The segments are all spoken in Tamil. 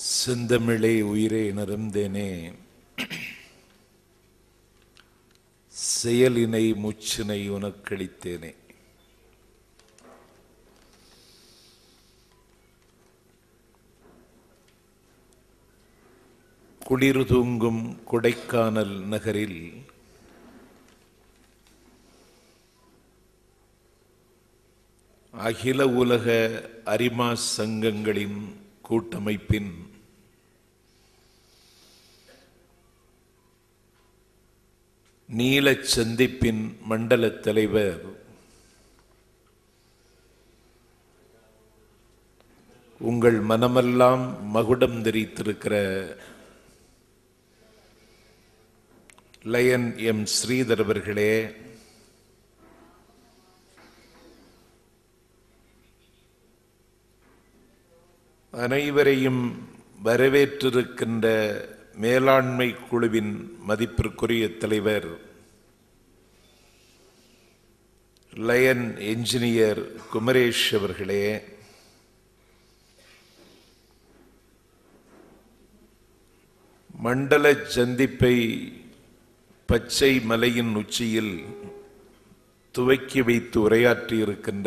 செந்தமிழே உயிரே நருந்தேனே செயலினை முச்சினை உனக்களித்தேனே குளிர் தூங்கும் கொடைக்கானல் நகரில் அகில உலக அரிமா சங்கங்களின் கூட்டமைப்பின் நீலச் சந்திப்பின் மண்டல தலைவர் உங்கள் மனமெல்லாம் மகுடம் தெரித்திருக்கிற லயன் எம் ஸ்ரீதர் அவர்களே அனைவரையும் வரவேற்றிருக்கின்ற மேலாண்மை குழுவின் மதிப்பிற்குரிய தலைவர் லயன் என்ஜினியர் குமரேஷ் அவர்களே மண்டல சந்திப்பை பச்சை மலையின் உச்சியில் துவக்கி வைத்து உரையாற்றியிருக்கின்ற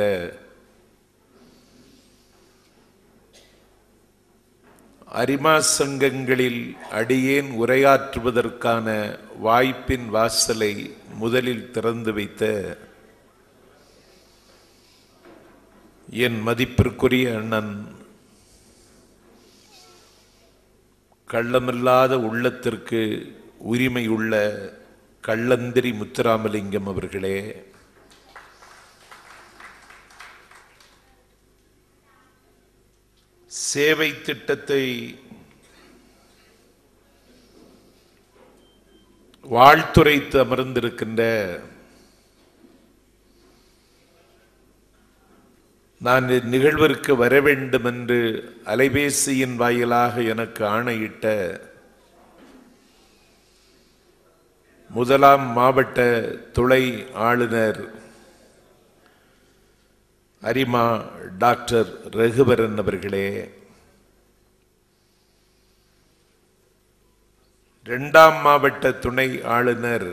அரிமா சங்கங்களில் அடியேன் உரையாற்றுவதற்கான வாய்ப்பின் வாசலை முதலில் திறந்து வைத்த என் மதிப்பிற்குரிய அண்ணன் கள்ளமில்லாத உள்ளத்திற்கு உரிமை உள்ள கள்ளந்திரி முத்துராமலிங்கம் அவர்களே சேவை திட்டத்தை வாழ்த்துரைத்து அமர்ந்திருக்கின்ற நான் நிகழ்விற்கு வர வேண்டும் என்று அலைபேசியின் வாயிலாக எனக்கு ஆணையிட்ட முதலாம் மாவட்ட துளை ஆளுநர் அரிமா டாக்டர் ரகுவரன் அவர்களே இரண்டாம் மாவட்ட துணை ஆளுநர்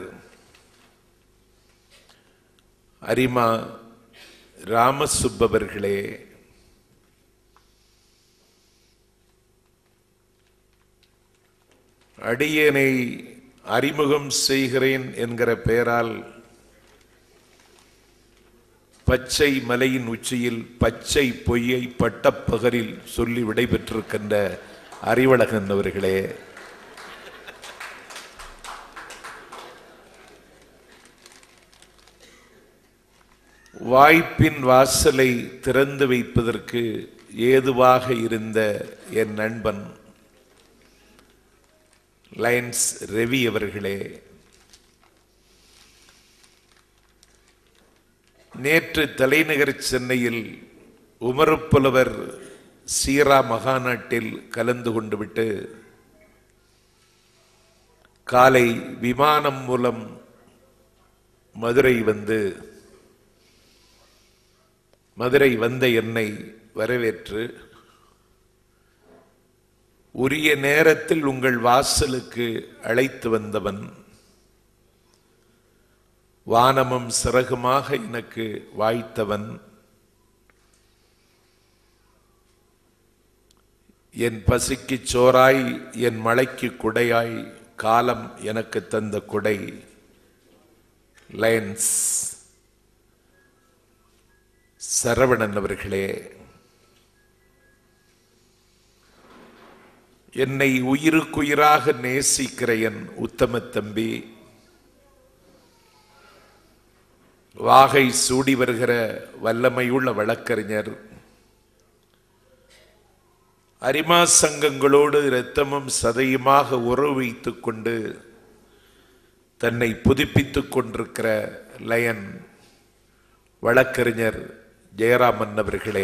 அரிமா ராமசுப்பவர்களே அடியனை அறிமுகம் செய்கிறேன் என்கிற பெயரால் பச்சை மலையின் உச்சியில் பச்சை பொய்யை பட்டப்பகரில் சொல்லி விடைபெற்றிருக்கின்ற அறிவழகன் அவர்களே வாய்ப்பின் வாசலை திறந்து வைப்பதற்கு ஏதுவாக இருந்த என் நண்பன் லயன்ஸ் ரவி அவர்களே நேற்று தலைநகர் சென்னையில் உமருப்புலவர் சீரா மகாநாட்டில் கலந்து கொண்டு விட்டு காலை விமானம் மூலம் மதுரை வந்து மதுரை வந்த என்னை வரவேற்று உரிய நேரத்தில் உங்கள் வாசலுக்கு அழைத்து வந்தவன் வானமும் சிறகுமாக எனக்கு வாய்த்தவன் என் பசிக்கு சோறாய் என் மழைக்கு குடையாய் காலம் எனக்கு தந்த குடை லயன்ஸ் சரவணன் அவர்களே என்னை உயிருக்குயிராக நேசிக்கிற என் உத்தம தம்பி வாகை சூடி வருகிற வல்லமையுள்ள வழக்கறிஞர் அரிமா சங்கங்களோடு இரத்தமும் சதையுமாக உறவு வைத்துக் கொண்டு தன்னை புதுப்பித்துக் கொண்டிருக்கிற லயன் வழக்கறிஞர் ஜெயராமன் அவர்களே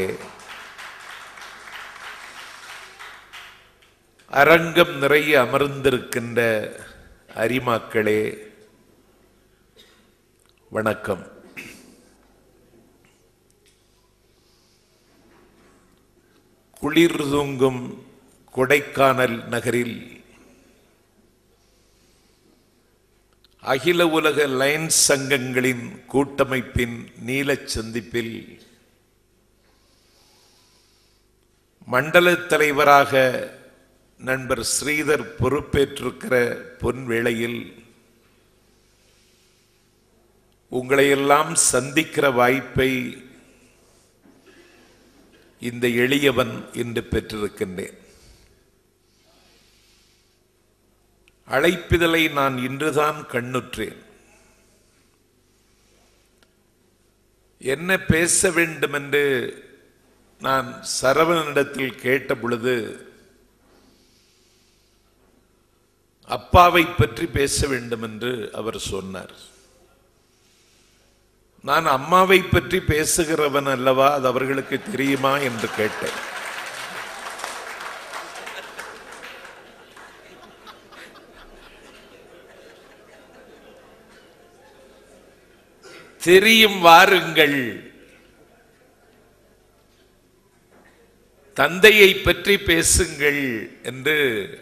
அரங்கம் நிறைய அமர்ந்திருக்கின்ற அரிமாக்களே வணக்கம் குளிர் தூங்கும் கொடைக்கானல் நகரில் அகில உலக லயன்ஸ் சங்கங்களின் கூட்டமைப்பின் நீலச் சந்திப்பில் மண்டல தலைவராக நண்பர் ஸ்ரீதர் பொறுப்பேற்றிருக்கிற பொன் வேளையில் உங்களையெல்லாம் சந்திக்கிற வாய்ப்பை இந்த எளியவன் இன்று பெற்றிருக்கின்றேன் அழைப்பிதழை நான் இன்றுதான் கண்ணுற்றேன் என்ன பேச வேண்டும் என்று நான் சரவணனிடத்தில் கேட்ட பொழுது அப்பாவை பற்றி பேச வேண்டும் என்று அவர் சொன்னார் நான் அம்மாவை பற்றி பேசுகிறவன் அல்லவா அது அவர்களுக்கு தெரியுமா என்று கேட்டேன் தெரியும் வாருங்கள் தந்தையை பற்றி பேசுங்கள் என்று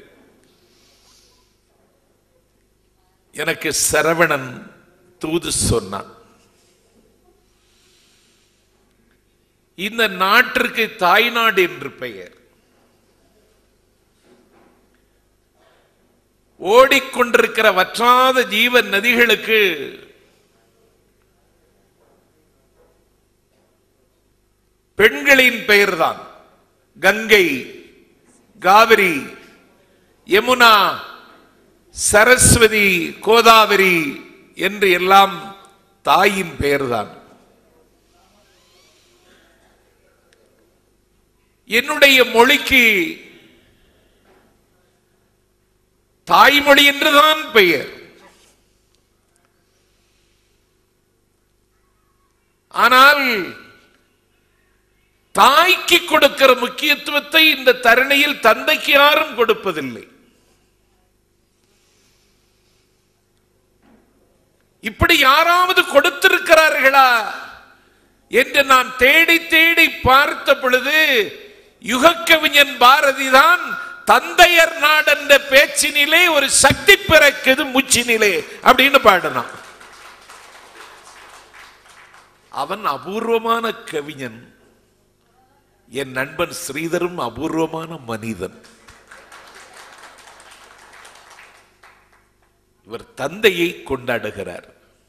எனக்கு சரவணன் தூது சொன்னான் இந்த நாட்டிற்கு தாய்நாடு என்று பெயர் ஓடிக்கொண்டிருக்கிற வற்றாத ஜீவ நதிகளுக்கு பெண்களின் பெயர்தான் கங்கை காவிரி யமுனா சரஸ்வதி கோதாவரி என்று எல்லாம் தாயின் பெயர்தான் என்னுடைய மொழிக்கு தாய்மொழி என்றுதான் பெயர் ஆனால் தாய்க்கு கொடுக்கிற முக்கியத்துவத்தை இந்த தருணையில் தந்தைக்கு யாரும் கொடுப்பதில்லை இப்படி யாராவது கொடுத்திருக்கிறார்களா என்று நான் தேடி தேடி பார்த்த பொழுது யுகக்கவிஞன் பாரதிதான் தந்தையர் நாடென்ற பேச்சினிலே ஒரு சக்தி பிறக்குது முச்சினிலே அப்படின்னு பாடினான் அவன் அபூர்வமான கவிஞன் என் நண்பன் ஸ்ரீதரும் அபூர்வமான மனிதன் இவர் தந்தையை கொண்டாடுகிறார்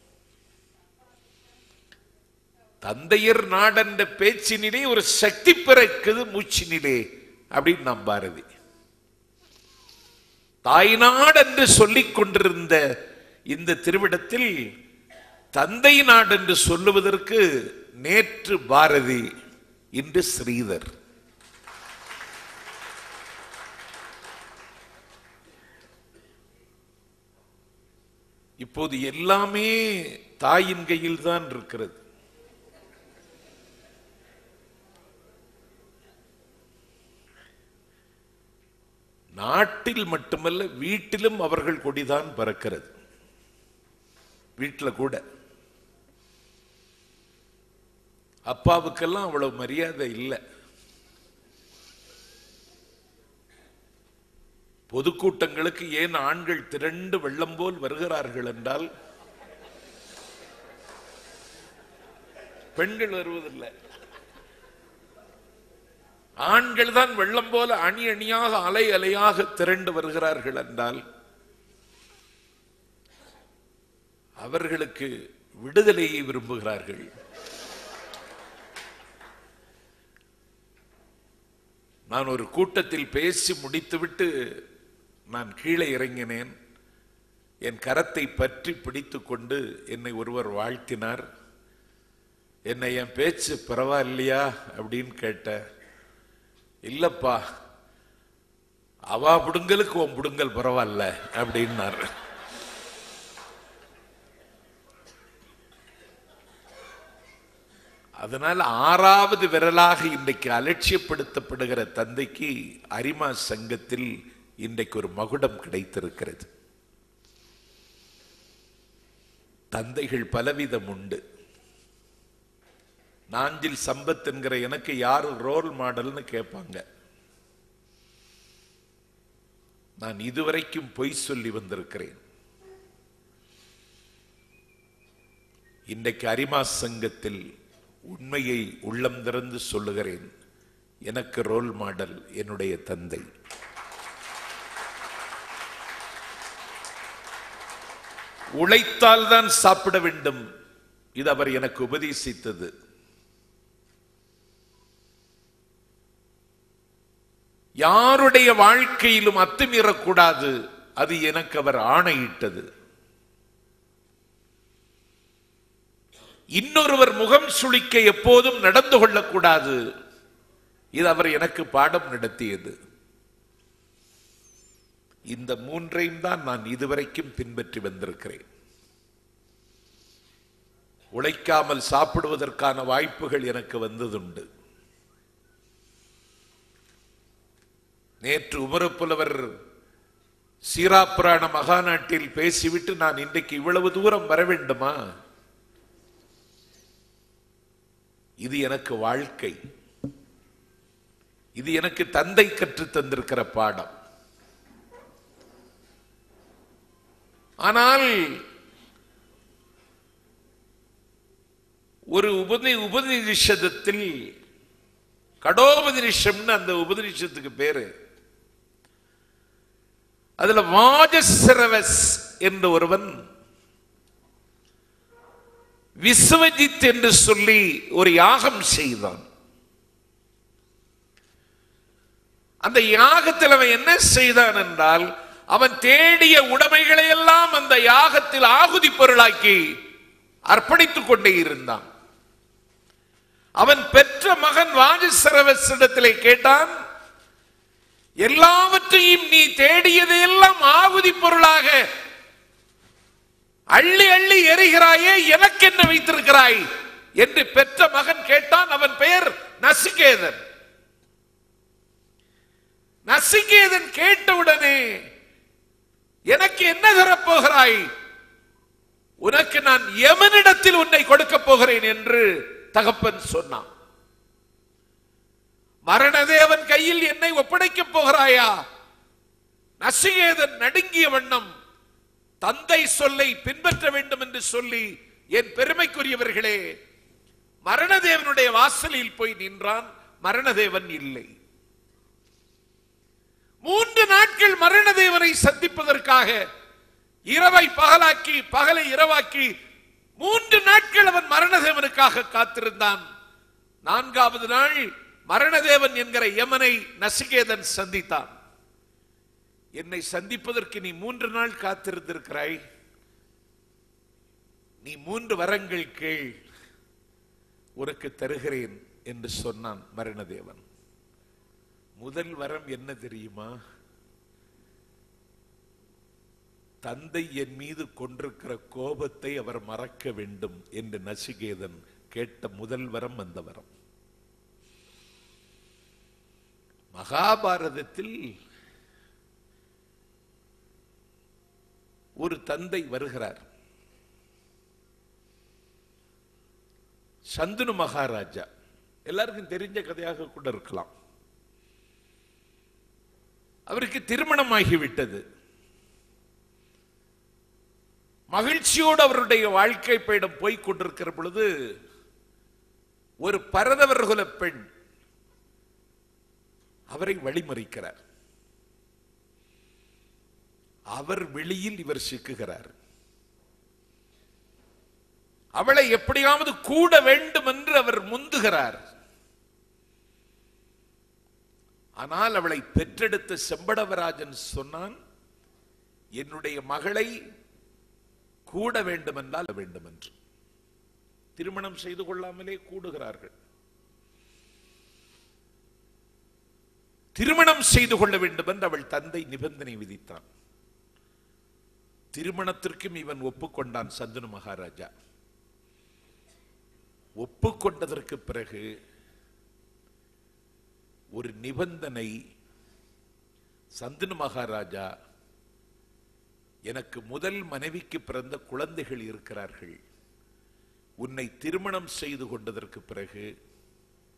தந்தையர் நாடென்ற பேச்சினிலே ஒரு சக்தி பிறக்குது மூச்சினிலே அப்படின்னு நாம் பாரதி தாய்நாடு என்று சொல்லிக் கொண்டிருந்த இந்த திருவிடத்தில் தந்தை நாடு என்று சொல்லுவதற்கு நேற்று பாரதி இன்று ஸ்ரீதர் இப்போது எல்லாமே தாயின் கையில் தான் இருக்கிறது நாட்டில் மட்டுமல்ல வீட்டிலும் அவர்கள் கொடிதான் பறக்கிறது வீட்டில் கூட அப்பாவுக்கெல்லாம் அவ்வளவு மரியாதை இல்லை பொதுக்கூட்டங்களுக்கு ஏன் ஆண்கள் திரண்டு வெள்ளம் போல் வருகிறார்கள் என்றால் பெண்கள் வருவதில்லை ஆண்கள் தான் வெள்ளம் போல அணி அணியாக அலை அலையாக திரண்டு வருகிறார்கள் என்றால் அவர்களுக்கு விடுதலையை விரும்புகிறார்கள் நான் ஒரு கூட்டத்தில் பேசி முடித்துவிட்டு நான் கீழே இறங்கினேன் என் கரத்தை பற்றி பிடித்து கொண்டு என்னை ஒருவர் வாழ்த்தினார் என்னை என் பேச்சு பரவாயில்லையா அப்படின்னு கேட்ட இல்லப்பா அவா புடுங்கலுக்கு உன் புடுங்கல் பரவாயில்ல அப்படின்னார் அதனால் ஆறாவது விரலாக இன்றைக்கு அலட்சியப்படுத்தப்படுகிற தந்தைக்கு அரிமா சங்கத்தில் இன்றைக்கு ஒரு மகுடம் கிடைத்திருக்கிறது தந்தைகள் பலவிதம் உண்டு நாஞ்சில் சம்பத் என்கிற எனக்கு யாரு ரோல் மாடல்னு கேட்பாங்க நான் இதுவரைக்கும் பொய் சொல்லி வந்திருக்கிறேன் இன்றைக்கு அரிமா சங்கத்தில் உண்மையை உள்ளம் திறந்து சொல்லுகிறேன் எனக்கு ரோல் மாடல் என்னுடைய தந்தை உழைத்தால் தான் சாப்பிட வேண்டும் இது அவர் எனக்கு உபதேசித்தது யாருடைய வாழ்க்கையிலும் அத்துமீறக்கூடாது அது எனக்கு அவர் ஆணையிட்டது இன்னொருவர் முகம் சுளிக்க எப்போதும் நடந்து கொள்ளக்கூடாது இது அவர் எனக்கு பாடம் நடத்தியது இந்த மூன்றையும் தான் நான் இதுவரைக்கும் பின்பற்றி வந்திருக்கிறேன் உழைக்காமல் சாப்பிடுவதற்கான வாய்ப்புகள் எனக்கு வந்ததுண்டு நேற்று உமரப்புலவர் சீராப்புராண மகாநாட்டில் பேசிவிட்டு நான் இன்றைக்கு இவ்வளவு தூரம் வர வேண்டுமா இது எனக்கு வாழ்க்கை இது எனக்கு தந்தை கற்றுத் தந்திருக்கிற பாடம் ஆனால் ஒரு உபதி உபநிஷதத்தில் கடோபதினிஷம்னு அந்த உபநிஷத்துக்கு பேரு அதுல வாஜசிரவஸ் என்ற ஒருவன் விஸ்வஜித் என்று சொல்லி ஒரு யாகம் செய்தான் அந்த யாகத்தில் அவன் என்ன செய்தான் என்றால் அவன் தேடிய உடைமைகளை எல்லாம் அந்த யாகத்தில் ஆகுதி பொருளாக்கி அர்ப்பணித்துக் கொண்டே இருந்தான் அவன் பெற்ற மகன் வாஜசரவசிடத்திலே கேட்டான் எல்லாவற்றையும் நீ தேடியதையெல்லாம் ஆகுதி பொருளாக அள்ளி அள்ளி எறிகிறாயே எனக்கு என்ன வைத்திருக்கிறாய் என்று பெற்ற மகன் கேட்டான் அவன் பெயர் நசிகேதன் நசிகேதன் கேட்டவுடனே எனக்கு என்ன தரப்போகிறாய் உனக்கு நான் எமனிடத்தில் உன்னை கொடுக்க போகிறேன் என்று தகப்பன் சொன்னான் மரணதேவன் கையில் என்னை ஒப்படைக்கப் போகிறாயா நசிகேதன் நடுங்கிய வண்ணம் தந்தை சொல்லை பின்பற்ற வேண்டும் என்று சொல்லி என் பெருமைக்குரியவர்களே மரணதேவனுடைய வாசலில் போய் நின்றான் மரணதேவன் இல்லை மூன்று நாட்கள் மரணதேவனை சந்திப்பதற்காக இரவை பகலாக்கி பகலை இரவாக்கி மூன்று நாட்கள் அவன் மரணதேவனுக்காக காத்திருந்தான் நான்காவது நாள் மரணதேவன் என்கிற யமனை நசிகேதன் சந்தித்தான் என்னை சந்திப்பதற்கு நீ மூன்று நாள் காத்திருந்திருக்கிறாய் நீ மூன்று வரங்கள் கேள் உனக்கு தருகிறேன் என்று சொன்னான் மரணதேவன் முதல் வரம் என்ன தெரியுமா தந்தை என் மீது கொண்டிருக்கிற கோபத்தை அவர் மறக்க வேண்டும் என்று நசிகேதன் கேட்ட முதல் வரம் அந்த வரம் மகாபாரதத்தில் ஒரு தந்தை வருகிறார் சந்துனு மகாராஜா எல்லாருக்கும் தெரிஞ்ச கதையாக கூட இருக்கலாம் அவருக்கு திருமணம் ஆகிவிட்டது மகிழ்ச்சியோடு அவருடைய வாழ்க்கை பயணம் போய்க் கொண்டிருக்கிற பொழுது ஒரு பரதவர் குல பெண் அவரை வழிமறிக்கிறார் அவர் வெளியில் இவர் சிக்குகிறார் அவளை எப்படியாவது கூட வேண்டும் என்று அவர் முந்துகிறார் ஆனால் அவளை பெற்றெடுத்த செம்படவராஜன் சொன்னான் என்னுடைய மகளை கூட வேண்டும் என்றால் வேண்டும் என்று திருமணம் செய்து கொள்ளாமலே கூடுகிறார்கள் திருமணம் செய்து கொள்ள வேண்டும் என்று அவள் தந்தை நிபந்தனை விதித்தான் திருமணத்திற்கும் இவன் ஒப்புக்கொண்டான் சந்தனு மகாராஜா ஒப்புக்கொண்டதற்கு பிறகு ஒரு நிபந்தனை சந்தனு மகாராஜா எனக்கு முதல் மனைவிக்கு பிறந்த குழந்தைகள் இருக்கிறார்கள் உன்னை திருமணம் செய்து கொண்டதற்கு பிறகு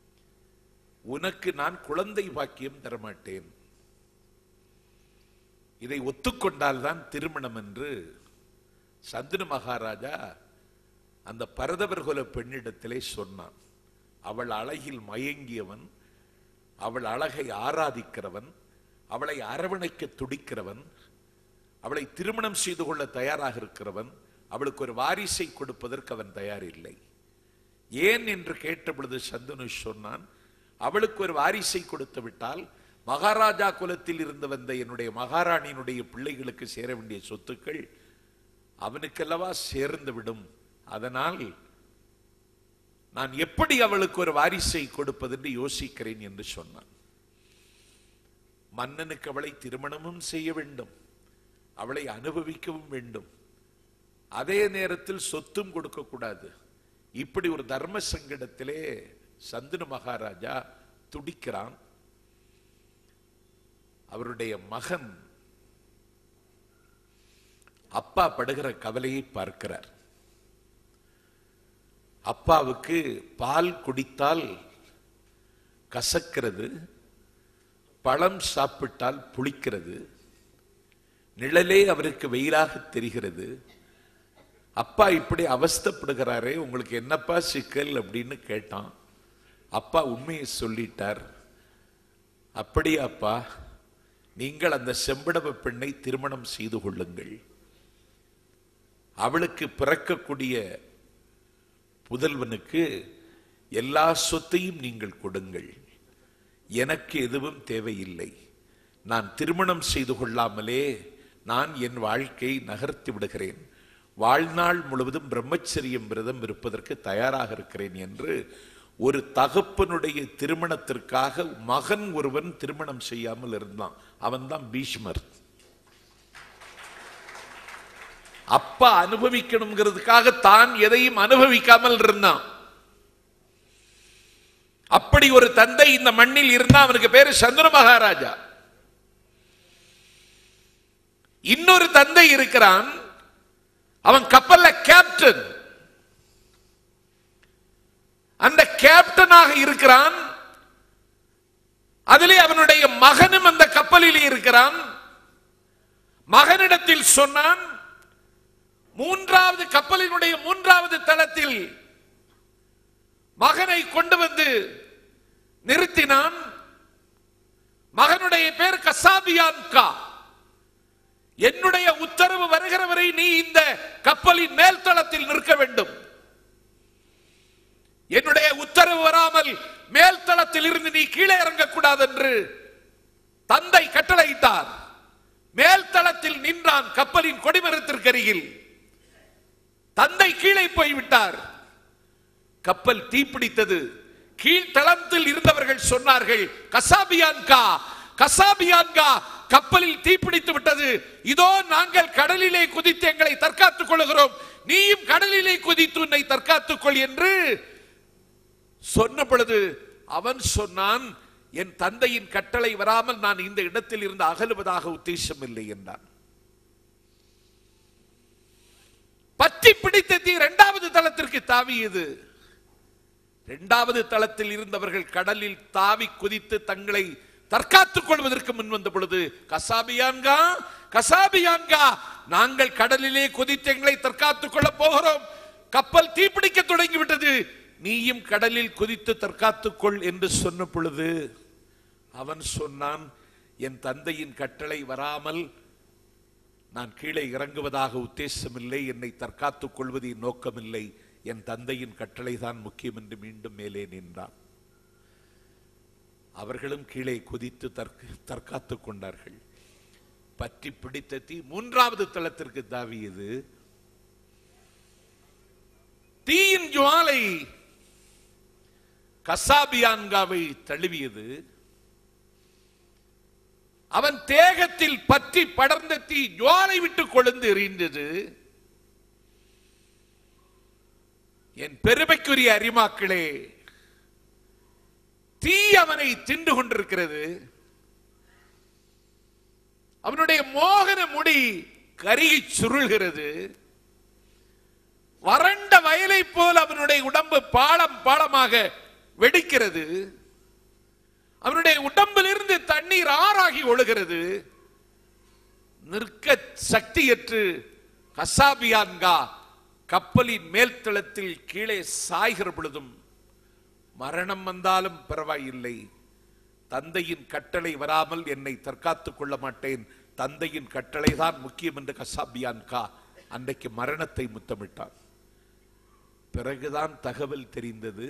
உனக்கு நான் குழந்தை பாக்கியம் தரமாட்டேன் இதை ஒத்துக்கொண்டால்தான் திருமணம் என்று சந்தனு மகாராஜா அந்த பரதவர்குல பெண்ணிடத்திலே சொன்னான் அவள் அழகில் மயங்கியவன் அவள் அழகை ஆராதிக்கிறவன் அவளை அரவணைக்க துடிக்கிறவன் அவளை திருமணம் செய்து கொள்ள தயாராக இருக்கிறவன் அவளுக்கு ஒரு வாரிசை கொடுப்பதற்கு அவன் தயார் இல்லை ஏன் என்று கேட்ட பொழுது சந்தனு சொன்னான் அவளுக்கு ஒரு வாரிசை கொடுத்து விட்டால் மகாராஜா குலத்தில் இருந்து வந்த என்னுடைய மகாராணியினுடைய பிள்ளைகளுக்கு சேர வேண்டிய சொத்துக்கள் அவனுக்கல்லவா சேர்ந்து விடும் அதனால் நான் எப்படி அவளுக்கு ஒரு வாரிசை கொடுப்பது என்று யோசிக்கிறேன் என்று சொன்னான் மன்னனுக்கு அவளை திருமணமும் செய்ய வேண்டும் அவளை அனுபவிக்கவும் வேண்டும் அதே நேரத்தில் சொத்தும் கொடுக்க கூடாது இப்படி ஒரு தர்ம சங்கடத்திலே சந்தனு மகாராஜா துடிக்கிறான் அவருடைய மகன் அப்பா படுகிற கவலையை பார்க்கிறார் அப்பாவுக்கு பால் குடித்தால் கசக்கிறது பழம் சாப்பிட்டால் புளிக்கிறது நிழலே அவருக்கு வெயிலாக தெரிகிறது அப்பா இப்படி அவஸ்தப்படுகிறாரே உங்களுக்கு என்னப்பா சிக்கல் அப்படின்னு கேட்டான் அப்பா உண்மையை சொல்லிட்டார் அப்படியே அப்பா நீங்கள் அந்த செம்படவ பெண்ணை திருமணம் செய்து கொள்ளுங்கள் அவளுக்கு பிறக்கக்கூடிய புதல்வனுக்கு எல்லா சொத்தையும் நீங்கள் கொடுங்கள் எனக்கு எதுவும் தேவையில்லை நான் திருமணம் செய்து கொள்ளாமலே நான் என் வாழ்க்கை நகர்த்தி விடுகிறேன் வாழ்நாள் முழுவதும் பிரம்மச்சரியம் விரதம் இருப்பதற்கு தயாராக இருக்கிறேன் என்று ஒரு தகப்பனுடைய திருமணத்திற்காக மகன் ஒருவன் திருமணம் செய்யாமல் இருந்தான் அவன்தான் பீஷ்மர் அப்பா அனுபவிக்கணுங்கிறதுக்காக தான் எதையும் அனுபவிக்காமல் இருந்தான் அப்படி ஒரு தந்தை இந்த மண்ணில் இருந்தா அவனுக்கு பேரு சந்திர மகாராஜா இன்னொரு தந்தை இருக்கிறான் அவன் கப்பல்ல கேப்டன் அந்த கேப்டனாக இருக்கிறான் அதிலே அவனுடைய மகனும் அந்த கப்பலிலே இருக்கிறான் மகனிடத்தில் சொன்னான் மூன்றாவது கப்பலினுடைய மூன்றாவது தளத்தில் மகனை கொண்டு வந்து நிறுத்தினான் மகனுடைய பேர் கசாபியான் கா என்னுடைய உத்தரவு வருகிற வரை நீ இந்த கப்பலின் மேல் தளத்தில் நிற்க வேண்டும் என்னுடைய உத்தரவு வராமல் மேல் தளத்தில் இருந்து நீ கீழே இறங்கக்கூடாது என்று தந்தை கட்டளையிட்டார் மேல் தளத்தில் நின்றான் கப்பலின் கொடிமரத்திற்கு அருகில் தந்தை கீழே போய்விட்டார் கப்பல் தீப்பிடித்தது கீழ்த்தளத்தில் இருந்தவர்கள் சொன்னார்கள் கசாபியான்கா கசாபியான்கா கப்பலில் தீப்பிடித்து விட்டது இதோ நாங்கள் கடலிலே குதித்து எங்களை தற்காத்துக் கொள்கிறோம் நீயும் கடலிலே குதித்து உன்னை தற்காத்துக் கொள் என்று சொன்ன பொழுது அவன் சொன்னான் என் தந்தையின் கட்டளை வராமல் நான் இந்த இடத்தில் இருந்து அகலுவதாக உத்தேசம் இல்லை என்றான் பற்றி பிடித்த தீ இரண்டாவது தளத்திற்கு தாவியது இரண்டாவது தளத்தில் இருந்தவர்கள் கடலில் தாவி குதித்து தங்களை தற்காத்துக் கொள்வதற்கு முன் வந்த பொழுது கசாபியான்கா கசாபியான்கா நாங்கள் கடலிலே குதித்து எங்களை தற்காத்துக் கொள்ள போகிறோம் கப்பல் தீப்பிடிக்க தொடங்கிவிட்டது நீயும் கடலில் குதித்து தற்காத்துக் கொள் என்று சொன்ன பொழுது அவன் சொன்னான் என் தந்தையின் கட்டளை வராமல் நான் கீழே இறங்குவதாக உத்தேசமில்லை என்னை தற்காத்துக் கொள்வது என் நோக்கமில்லை என் தந்தையின் கட்டளை தான் முக்கியம் என்று மீண்டும் மேலே நின்றான் அவர்களும் கீழே குதித்து தற்க தற்காத்துக் கொண்டார்கள் பற்றி பிடித்த தீ மூன்றாவது தளத்திற்கு தாவியது தீயின் ஜுவாலை கசாபியான்காவை தழுவியது அவன் தேகத்தில் பற்றி படர்ந்த தீ ஜுவாலை விட்டு கொழுந்து எறிந்தது என் பெருமைக்குரிய அரிமாக்களே தீ அவனை தின்று கொண்டிருக்கிறது அவனுடைய மோகன முடி கருகி சுருள்கிறது வறண்ட வயலை போல் அவனுடைய உடம்பு பாலம் பாலமாக வெடிக்கிறது அவனுடைய உடம்பிலிருந்து தண்ணீர் ஆறாகி ஒழுகிறது நிற்க சக்தியற்று கசாபியான்கா கப்பலின் மேல்தளத்தில் கீழே சாய்கிற பொழுதும் மரணம் வந்தாலும் பரவாயில்லை தந்தையின் கட்டளை வராமல் என்னை தற்காத்துக் கொள்ள மாட்டேன் தந்தையின் கட்டளை தான் முக்கியம் என்று கசாபியான்கா அன்றைக்கு மரணத்தை முத்தமிட்டான் பிறகுதான் தகவல் தெரிந்தது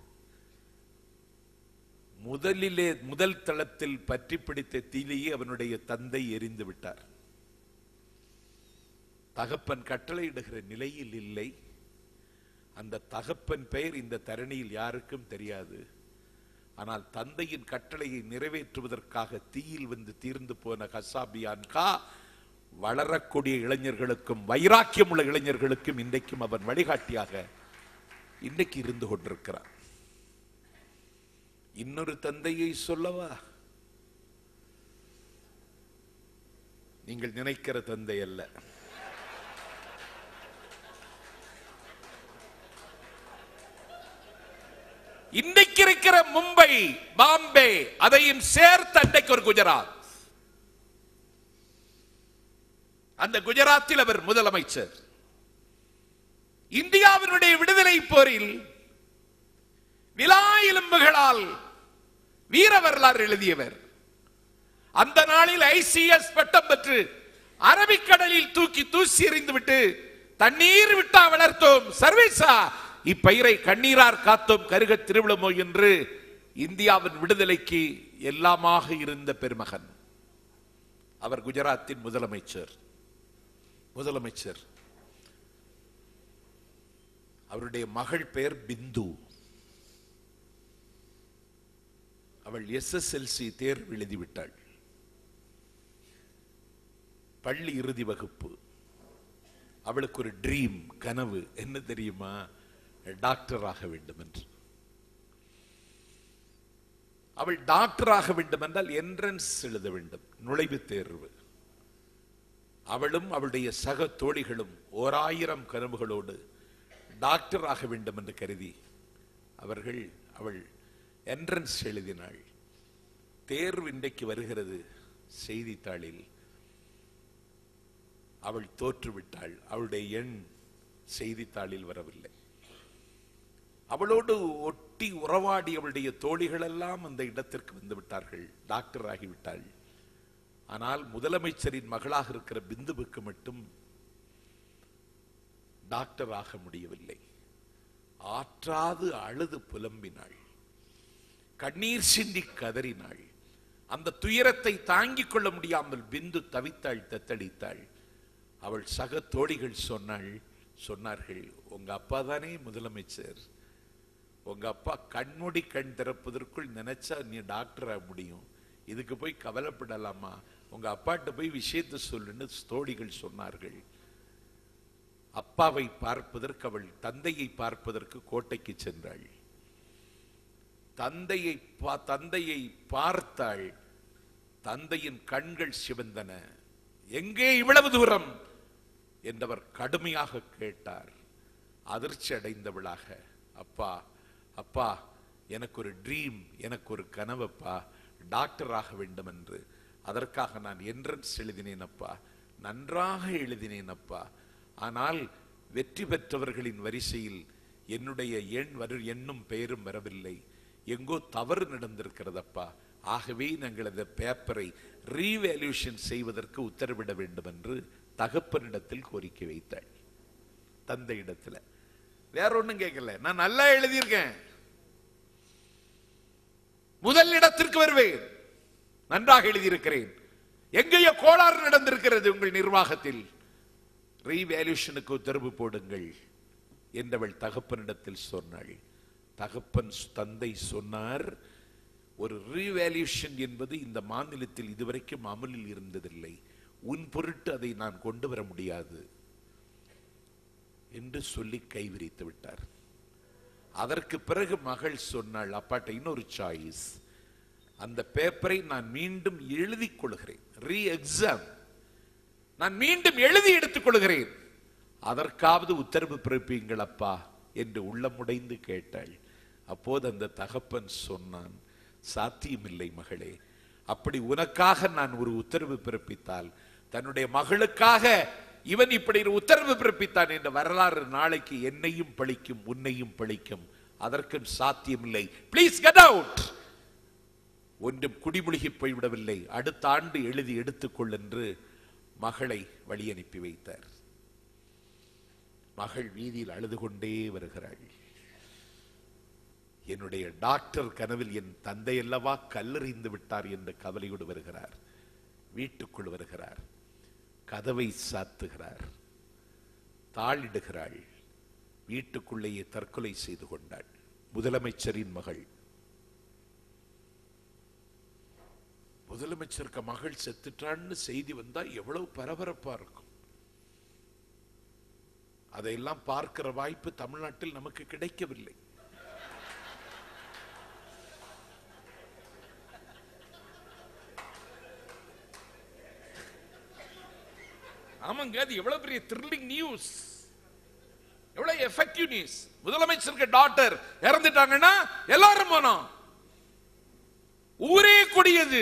முதலிலே முதல் தளத்தில் பற்றி பிடித்த தீலையே அவனுடைய தந்தை எரிந்து விட்டார் தகப்பன் கட்டளையிடுகிற நிலையில் இல்லை அந்த தகப்பன் பெயர் இந்த தரணியில் யாருக்கும் தெரியாது ஆனால் தந்தையின் கட்டளையை நிறைவேற்றுவதற்காக தீயில் வந்து தீர்ந்து போன கசாபியான்கா வளரக்கூடிய இளைஞர்களுக்கும் வைராக்கியம் உள்ள இளைஞர்களுக்கும் இன்றைக்கும் அவன் வழிகாட்டியாக இன்றைக்கு இருந்து கொண்டிருக்கிறான் இன்னொரு தந்தையை சொல்லவா நீங்கள் நினைக்கிற தந்தை அல்ல இன்றைக்கு இருக்கிற மும்பை பாம்பே அதையும் சேர்த்து அன்றைக்கு ஒரு குஜராத் அந்த குஜராத்தில் அவர் முதலமைச்சர் இந்தியாவினுடைய விடுதலை போரில் விலா எலும்புகளால் வீர வரலாறு எழுதியவர் அந்த நாளில் ஐசிஎஸ் பட்டம் பெற்று அரபிக்கடலில் தூக்கி தூசி எறிந்து விட்டு தண்ணீர் விட்டா வளர்த்தோம் சர்வீசா இப்பயிரை கண்ணீரார் காத்தோம் கருக திருவிழமோ என்று இந்தியாவின் விடுதலைக்கு எல்லாமாக இருந்த பெருமகன் அவர் குஜராத்தின் முதலமைச்சர் முதலமைச்சர் அவருடைய மகள் பெயர் பிந்து அவள் எஸ்எஸ்எல்சி தேர்வு எழுதிவிட்டாள் பள்ளி இறுதி வகுப்பு அவளுக்கு ஒரு ட்ரீம் கனவு என்ன தெரியுமா டாக்டர் ஆக வேண்டும் என்று அவள் டாக்டர் ஆக வேண்டும் என்றால் என்ட்ரன்ஸ் எழுத வேண்டும் நுழைவுத் தேர்வு அவளும் அவளுடைய சக தோழிகளும் ஓராயிரம் கனவுகளோடு டாக்டர் ஆக வேண்டும் என்று கருதி அவர்கள் அவள் என்ட்ரன்ஸ் எழுதினாள் தேர்வு இன்றைக்கு வருகிறது செய்தித்தாளில் அவள் தோற்றுவிட்டாள் அவளுடைய எண் செய்தித்தாளில் வரவில்லை அவளோடு ஒட்டி உறவாடி அவளுடைய தோழிகள் எல்லாம் அந்த இடத்திற்கு வந்து விட்டார்கள் டாக்டர் ஆகிவிட்டாள் ஆனால் முதலமைச்சரின் மகளாக இருக்கிற பிந்துவுக்கு மட்டும் டாக்டர் ஆக முடியவில்லை ஆற்றாது அழுது புலம்பினாள் கண்ணீர் சிந்தி கதறினாள் அந்த துயரத்தை தாங்கிக் கொள்ள முடியாமல் பிந்து தவித்தாள் தத்தளித்தாள் அவள் சக தோழிகள் சொன்னாள் சொன்னார்கள் உங்க அப்பா தானே முதலமைச்சர் உங்க அப்பா கண்மூடி கண் திறப்பதற்குள் நினைச்சா நீ டாக்டர் ஆக முடியும் இதுக்கு போய் கவலைப்படலாமா உங்க அப்பாட்ட போய் விஷயத்தை சொல்லுன்னு தோழிகள் சொன்னார்கள் அப்பாவை பார்ப்பதற்கு அவள் தந்தையை பார்ப்பதற்கு கோட்டைக்கு சென்றாள் தந்தையை பா- தந்தையை பார்த்தாள் தந்தையின் கண்கள் சிவந்தன எங்கே இவ்வளவு தூரம் என்றவர் கடுமையாக கேட்டார் அதிர்ச்சி அடைந்தவளாக அப்பா அப்பா எனக்கு ஒரு ட்ரீம் எனக்கு ஒரு கனவப்பா டாக்டர் ஆக வேண்டும் என்று அதற்காக நான் என்ட்ரன்ஸ் எழுதினேன் அப்பா நன்றாக எழுதினேன் அப்பா ஆனால் வெற்றி பெற்றவர்களின் வரிசையில் என்னுடைய எண் வரு எண்ணும் பெயரும் வரவில்லை எங்கோ தவறு நடந்திருக்கிறதப்பா ஆகவே நாங்கள் அந்த பேப்பரை ரீவேல்யூஷன் செய்வதற்கு உத்தரவிட வேண்டும் என்று தகப்பனிடத்தில் கோரிக்கை வைத்தாள் தந்தை இடத்துல வேற ஒண்ணும் கேட்கல நான் நல்லா எழுதியிருக்கேன் முதல் இடத்திற்கு வருவேன் நன்றாக எழுதியிருக்கிறேன் எங்கேயோ கோளாறு நடந்திருக்கிறது உங்கள் நிர்வாகத்தில் ரீவேல்யூஷனுக்கு உத்தரவு போடுங்கள் என்றவள் தகப்பனிடத்தில் சொன்னாள் தகப்பன் தந்தை சொன்னார் ஒரு ரீவேல்யூஷன் என்பது இந்த மாநிலத்தில் இதுவரைக்கும் அமலில் இருந்ததில்லை உன் பொருட்டு அதை நான் கொண்டு வர முடியாது என்று சொல்லி கைவிரித்து விட்டார் அதற்கு பிறகு மகள் சொன்னாள் அப்பாட்ட இன்னொரு சாய்ஸ் அந்த பேப்பரை நான் மீண்டும் எழுதிக் கொள்கிறேன் ரீ எக்ஸாம் நான் மீண்டும் எழுதி எடுத்துக் கொள்கிறேன் அதற்காவது உத்தரவு பிறப்பீங்கள் அப்பா என்று உள்ளமுடைந்து கேட்டாள் அப்போது அந்த தகப்பன் சொன்னான் சாத்தியமில்லை மகளே அப்படி உனக்காக நான் ஒரு உத்தரவு பிறப்பித்தால் தன்னுடைய மகளுக்காக இவன் இப்படி ஒரு உத்தரவு பிறப்பித்தான் என்ற வரலாறு நாளைக்கு என்னையும் பழிக்கும் உன்னையும் பழிக்கும் அதற்கும் சாத்தியமில்லை ப்ளீஸ் கெட் அவுட் ஒன்றும் குடிமுழுகி போய்விடவில்லை அடுத்த ஆண்டு எழுதி எடுத்துக்கொள் என்று மகளை வழி அனுப்பி வைத்தார் மகள் வீதியில் அழுது கொண்டே வருகிறாள் என்னுடைய டாக்டர் கனவில் என் தந்தை அல்லவா கல்லறிந்து விட்டார் என்று கவலையோடு வருகிறார் வீட்டுக்குள் வருகிறார் கதவை சாத்துகிறார் தாளிடுகிறாள் வீட்டுக்குள்ளேயே தற்கொலை செய்து கொண்டாள் முதலமைச்சரின் மகள் முதலமைச்சருக்கு மகள் செத்துட்டான்னு செய்தி வந்தா எவ்வளவு பரபரப்பா இருக்கும் அதையெல்லாம் பார்க்கிற வாய்ப்பு தமிழ்நாட்டில் நமக்கு கிடைக்கவில்லை ஆமாங்க அது எவ்வளவு பெரிய த்ரில்லிங் நியூஸ் எவ்வளவு எஃபெக்டிவ் நியூஸ் முதலமைச்சருக்கு டாக்டர் இறந்துட்டாங்கன்னா எல்லாரும் போனோம் ஊரே கொடியது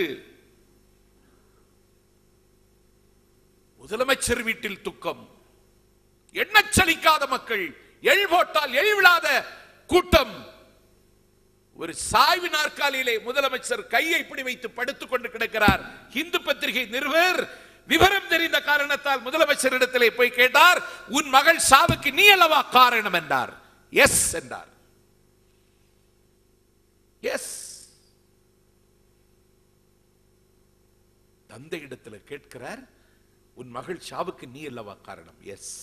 முதலமைச்சர் வீட்டில் துக்கம் எண்ணச்சலிக்காத மக்கள் எள் போட்டால் எள் விழாத கூட்டம் ஒரு சாய்வு நாற்காலியிலே முதலமைச்சர் கையை இப்படி வைத்து படுத்துக் கொண்டு கிடக்கிறார் இந்து பத்திரிகை நிருபர் விவரம் தெரிந்த காரணத்தால் முதலமைச்சரிடத்திலே போய் கேட்டார் உன் மகள் சாவுக்கு நீ அல்லவா காரணம் என்றார் எஸ் என்றார் எஸ் தந்தை இடத்துல கேட்கிறார் உன் மகள் சாவுக்கு நீ அல்லவா காரணம் எஸ்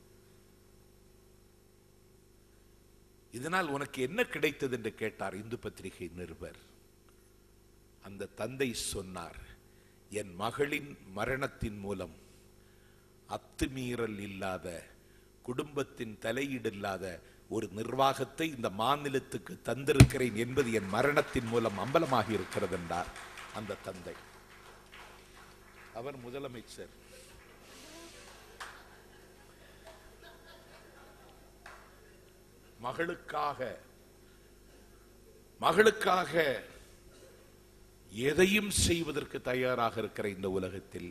இதனால் உனக்கு என்ன கிடைத்தது என்று கேட்டார் இந்து பத்திரிகை நிருபர் அந்த தந்தை சொன்னார் என் மகளின் மரணத்தின் மூலம் அத்துமீறல் இல்லாத குடும்பத்தின் தலையீடு இல்லாத ஒரு நிர்வாகத்தை இந்த மாநிலத்துக்கு தந்திருக்கிறேன் என்பது என் மரணத்தின் மூலம் அம்பலமாகி இருக்கிறது என்றார் அந்த தந்தை அவர் முதலமைச்சர் மகளுக்காக மகளுக்காக எதையும் செய்வதற்கு தயாராக இருக்கிற இந்த உலகத்தில்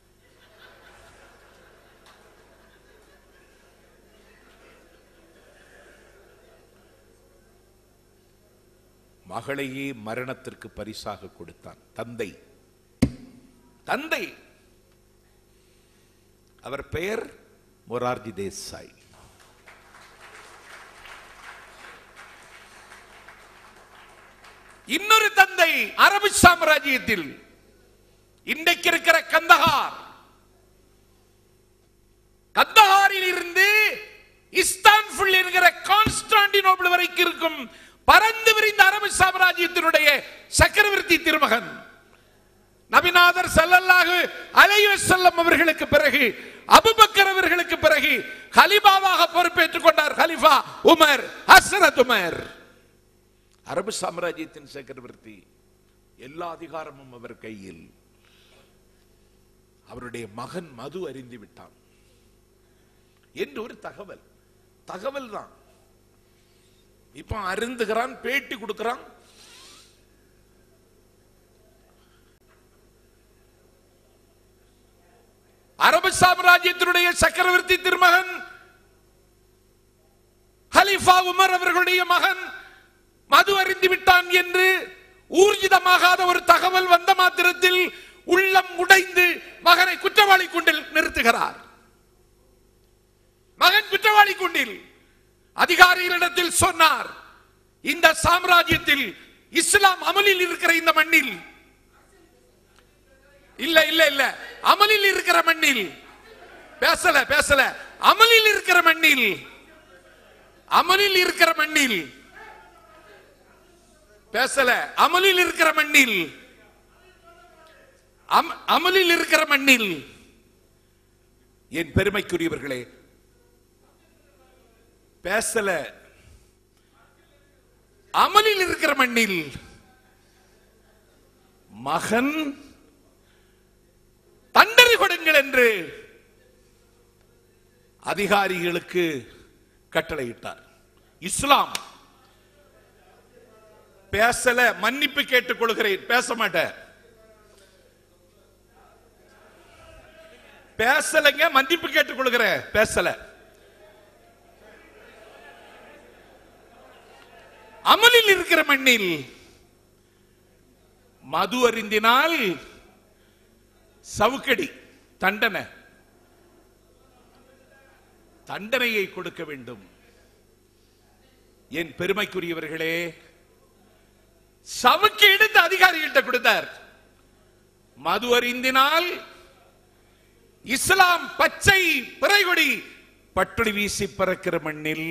மகளையே மரணத்திற்கு பரிசாக கொடுத்தான் தந்தை தந்தை அவர் பெயர் மொரார்ஜி தேசாய் இன்னொரு தந்தை அரபு சாம்ராஜ்யத்தில் இன்றைக்கு இருக்கிற கந்தஹார் கந்தஹாரில் இருந்து இஸ்தான்புல் என்கிற கான்ஸ்டாண்டினோபிள் வரைக்கும் இருக்கும் பறந்து விரிந்த அரபு சாம்ராஜ்யத்தினுடைய சக்கரவர்த்தி திருமகன் நபிநாதர் ஸல்லல்லாஹு அலைஹி வஸல்லம் அவர்களுக்கு பிறகு அபூபக்கர் அவர்களுக்கு பிறகு ஹலிஃபாவாக பொறுப்பேற்றுக் கொண்டார் ஹலிஃபா உமர் ஹஸ்ரத் உமர் அரபு சாம்ராஜ்யத்தின் சக்கரவர்த்தி எல்லா அதிகாரமும் அவர் கையில் அவருடைய மகன் மது அறிந்து விட்டான் என்று ஒரு தகவல் தகவல் தான் இப்ப அருந்துகிறான் பேட்டி கொடுக்கிறான் அரபு சாம்ராஜ்யத்தினுடைய சக்கரவர்த்தி திருமகன் ஹலிஃபா உமர் அவர்களுடைய மகன் மது அறிந்து விட்டான் என்று ஊர்ஜிதமாகாத ஒரு தகவல் வந்த மாத்திரத்தில் உள்ளம் உடைந்து மகனை குற்றவாளி குண்டில் நிறுத்துகிறார் மகன் குற்றவாளி குண்டில் அதிகாரிகளிடத்தில் சொன்னார் இந்த சாம்ராஜ்யத்தில் இஸ்லாம் அமலில் இருக்கிற இந்த மண்ணில் இல்ல இல்ல இல்ல அமலில் இருக்கிற மண்ணில் பேசல பேசல அமலில் இருக்கிற மண்ணில் அமலில் இருக்கிற மண்ணில் பேசல அமலில் இருக்கிற மண்ணில் அம- அமலில் இருக்கிற மண்ணில் என் பெருமைக்குரியவர்களே பேசல அமலில் இருக்கிற மண்ணில் மகன் தண்டனை கொடுங்கள் என்று அதிகாரிகளுக்கு கட்டளையிட்டார் இஸ்லாம் பேசல மன்னிப்பு கேட்டுக் கொள்கிறேன் பேச மாட்டேன் பேசலைங்க மன்னிப்பு கேட்டுக் கொள்கிறேன் பேசல அமலில் இருக்கிற மண்ணில் மது அருந்தினால் சவுக்கடி தண்டனை தண்டனையை கொடுக்க வேண்டும் என் பெருமைக்குரியவர்களே சவுக்கு எடுத்து அதிகாரிகிட்ட கொடுத்தார் மது அறிந்தினால் இஸ்லாம் பச்சை பிறைகொடி பட்டுளி வீசி பறக்கிற மண்ணில்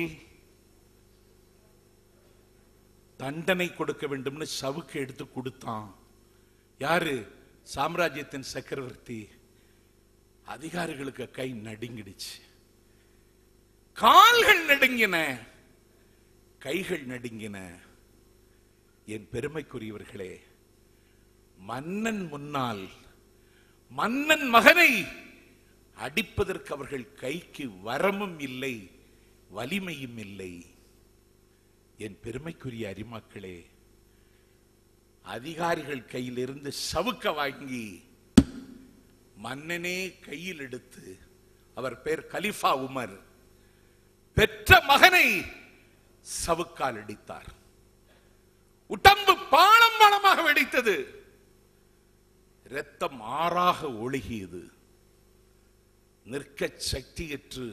தண்டனை கொடுக்க வேண்டும்னு சவுக்கு எடுத்து கொடுத்தான் யாரு சாம்ராஜ்யத்தின் சக்கரவர்த்தி அதிகாரிகளுக்கு கை நடுங்கிடுச்சு கால்கள் நடுங்கின கைகள் நடுங்கின என் பெருமைக்குரியவர்களே மன்னன் முன்னால் மன்னன் மகனை அடிப்பதற்கு அவர்கள் கைக்கு வரமும் இல்லை வலிமையும் இல்லை என் பெருமைக்குரிய அரிமாக்களே அதிகாரிகள் கையிலிருந்து சவுக்க வாங்கி மன்னனே கையில் எடுத்து அவர் பேர் கலிஃபா உமர் பெற்ற மகனை சவுக்கால் அடித்தார் உடம்பு பானம் பானமாக வெடித்தது இரத்தம் ஆறாக ஒழுகியது நிற்க சக்தியற்று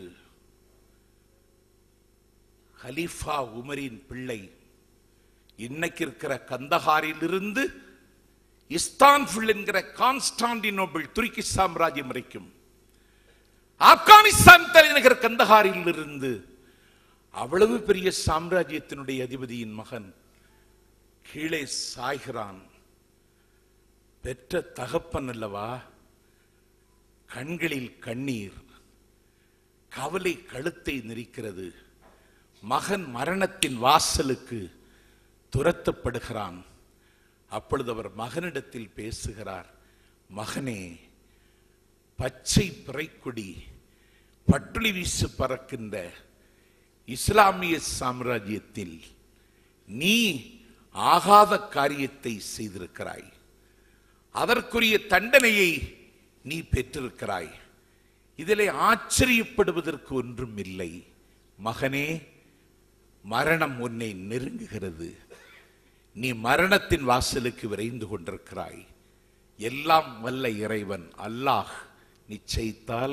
ஹலீஃபா உமரின் பிள்ளை இன்னைக்கு இருக்கிற கந்தஹாரிலிருந்து இஸ்தான்புல் என்கிற கான்ஸ்டாண்டினோபிள் துருக்கி சாம்ராஜ்யம் வரைக்கும் ஆப்கானிஸ்தான் தலைநகர் கந்தஹாரில் இருந்து அவ்வளவு பெரிய சாம்ராஜ்யத்தினுடைய அதிபதியின் மகன் கீழே சாய்கிறான் பெற்ற தகப்பன் அல்லவா கண்களில் கண்ணீர் கவலை கழுத்தை நெரிக்கிறது மகன் மரணத்தின் வாசலுக்கு துரத்தப்படுகிறான் அப்பொழுது அவர் மகனிடத்தில் பேசுகிறார் மகனே பச்சை பிறைக்குடி பட்டுளி வீசு பறக்கின்ற இஸ்லாமிய சாம்ராஜ்யத்தில் நீ ஆகாத காரியத்தை செய்திருக்கிறாய் அதற்குரிய தண்டனையை நீ பெற்றிருக்கிறாய் இதிலே ஆச்சரியப்படுவதற்கு ஒன்றும் இல்லை மகனே மரணம் உன்னை நெருங்குகிறது நீ மரணத்தின் வாசலுக்கு விரைந்து கொண்டிருக்கிறாய் எல்லாம் வல்ல இறைவன் அல்லாஹ் நிச்சயித்தால்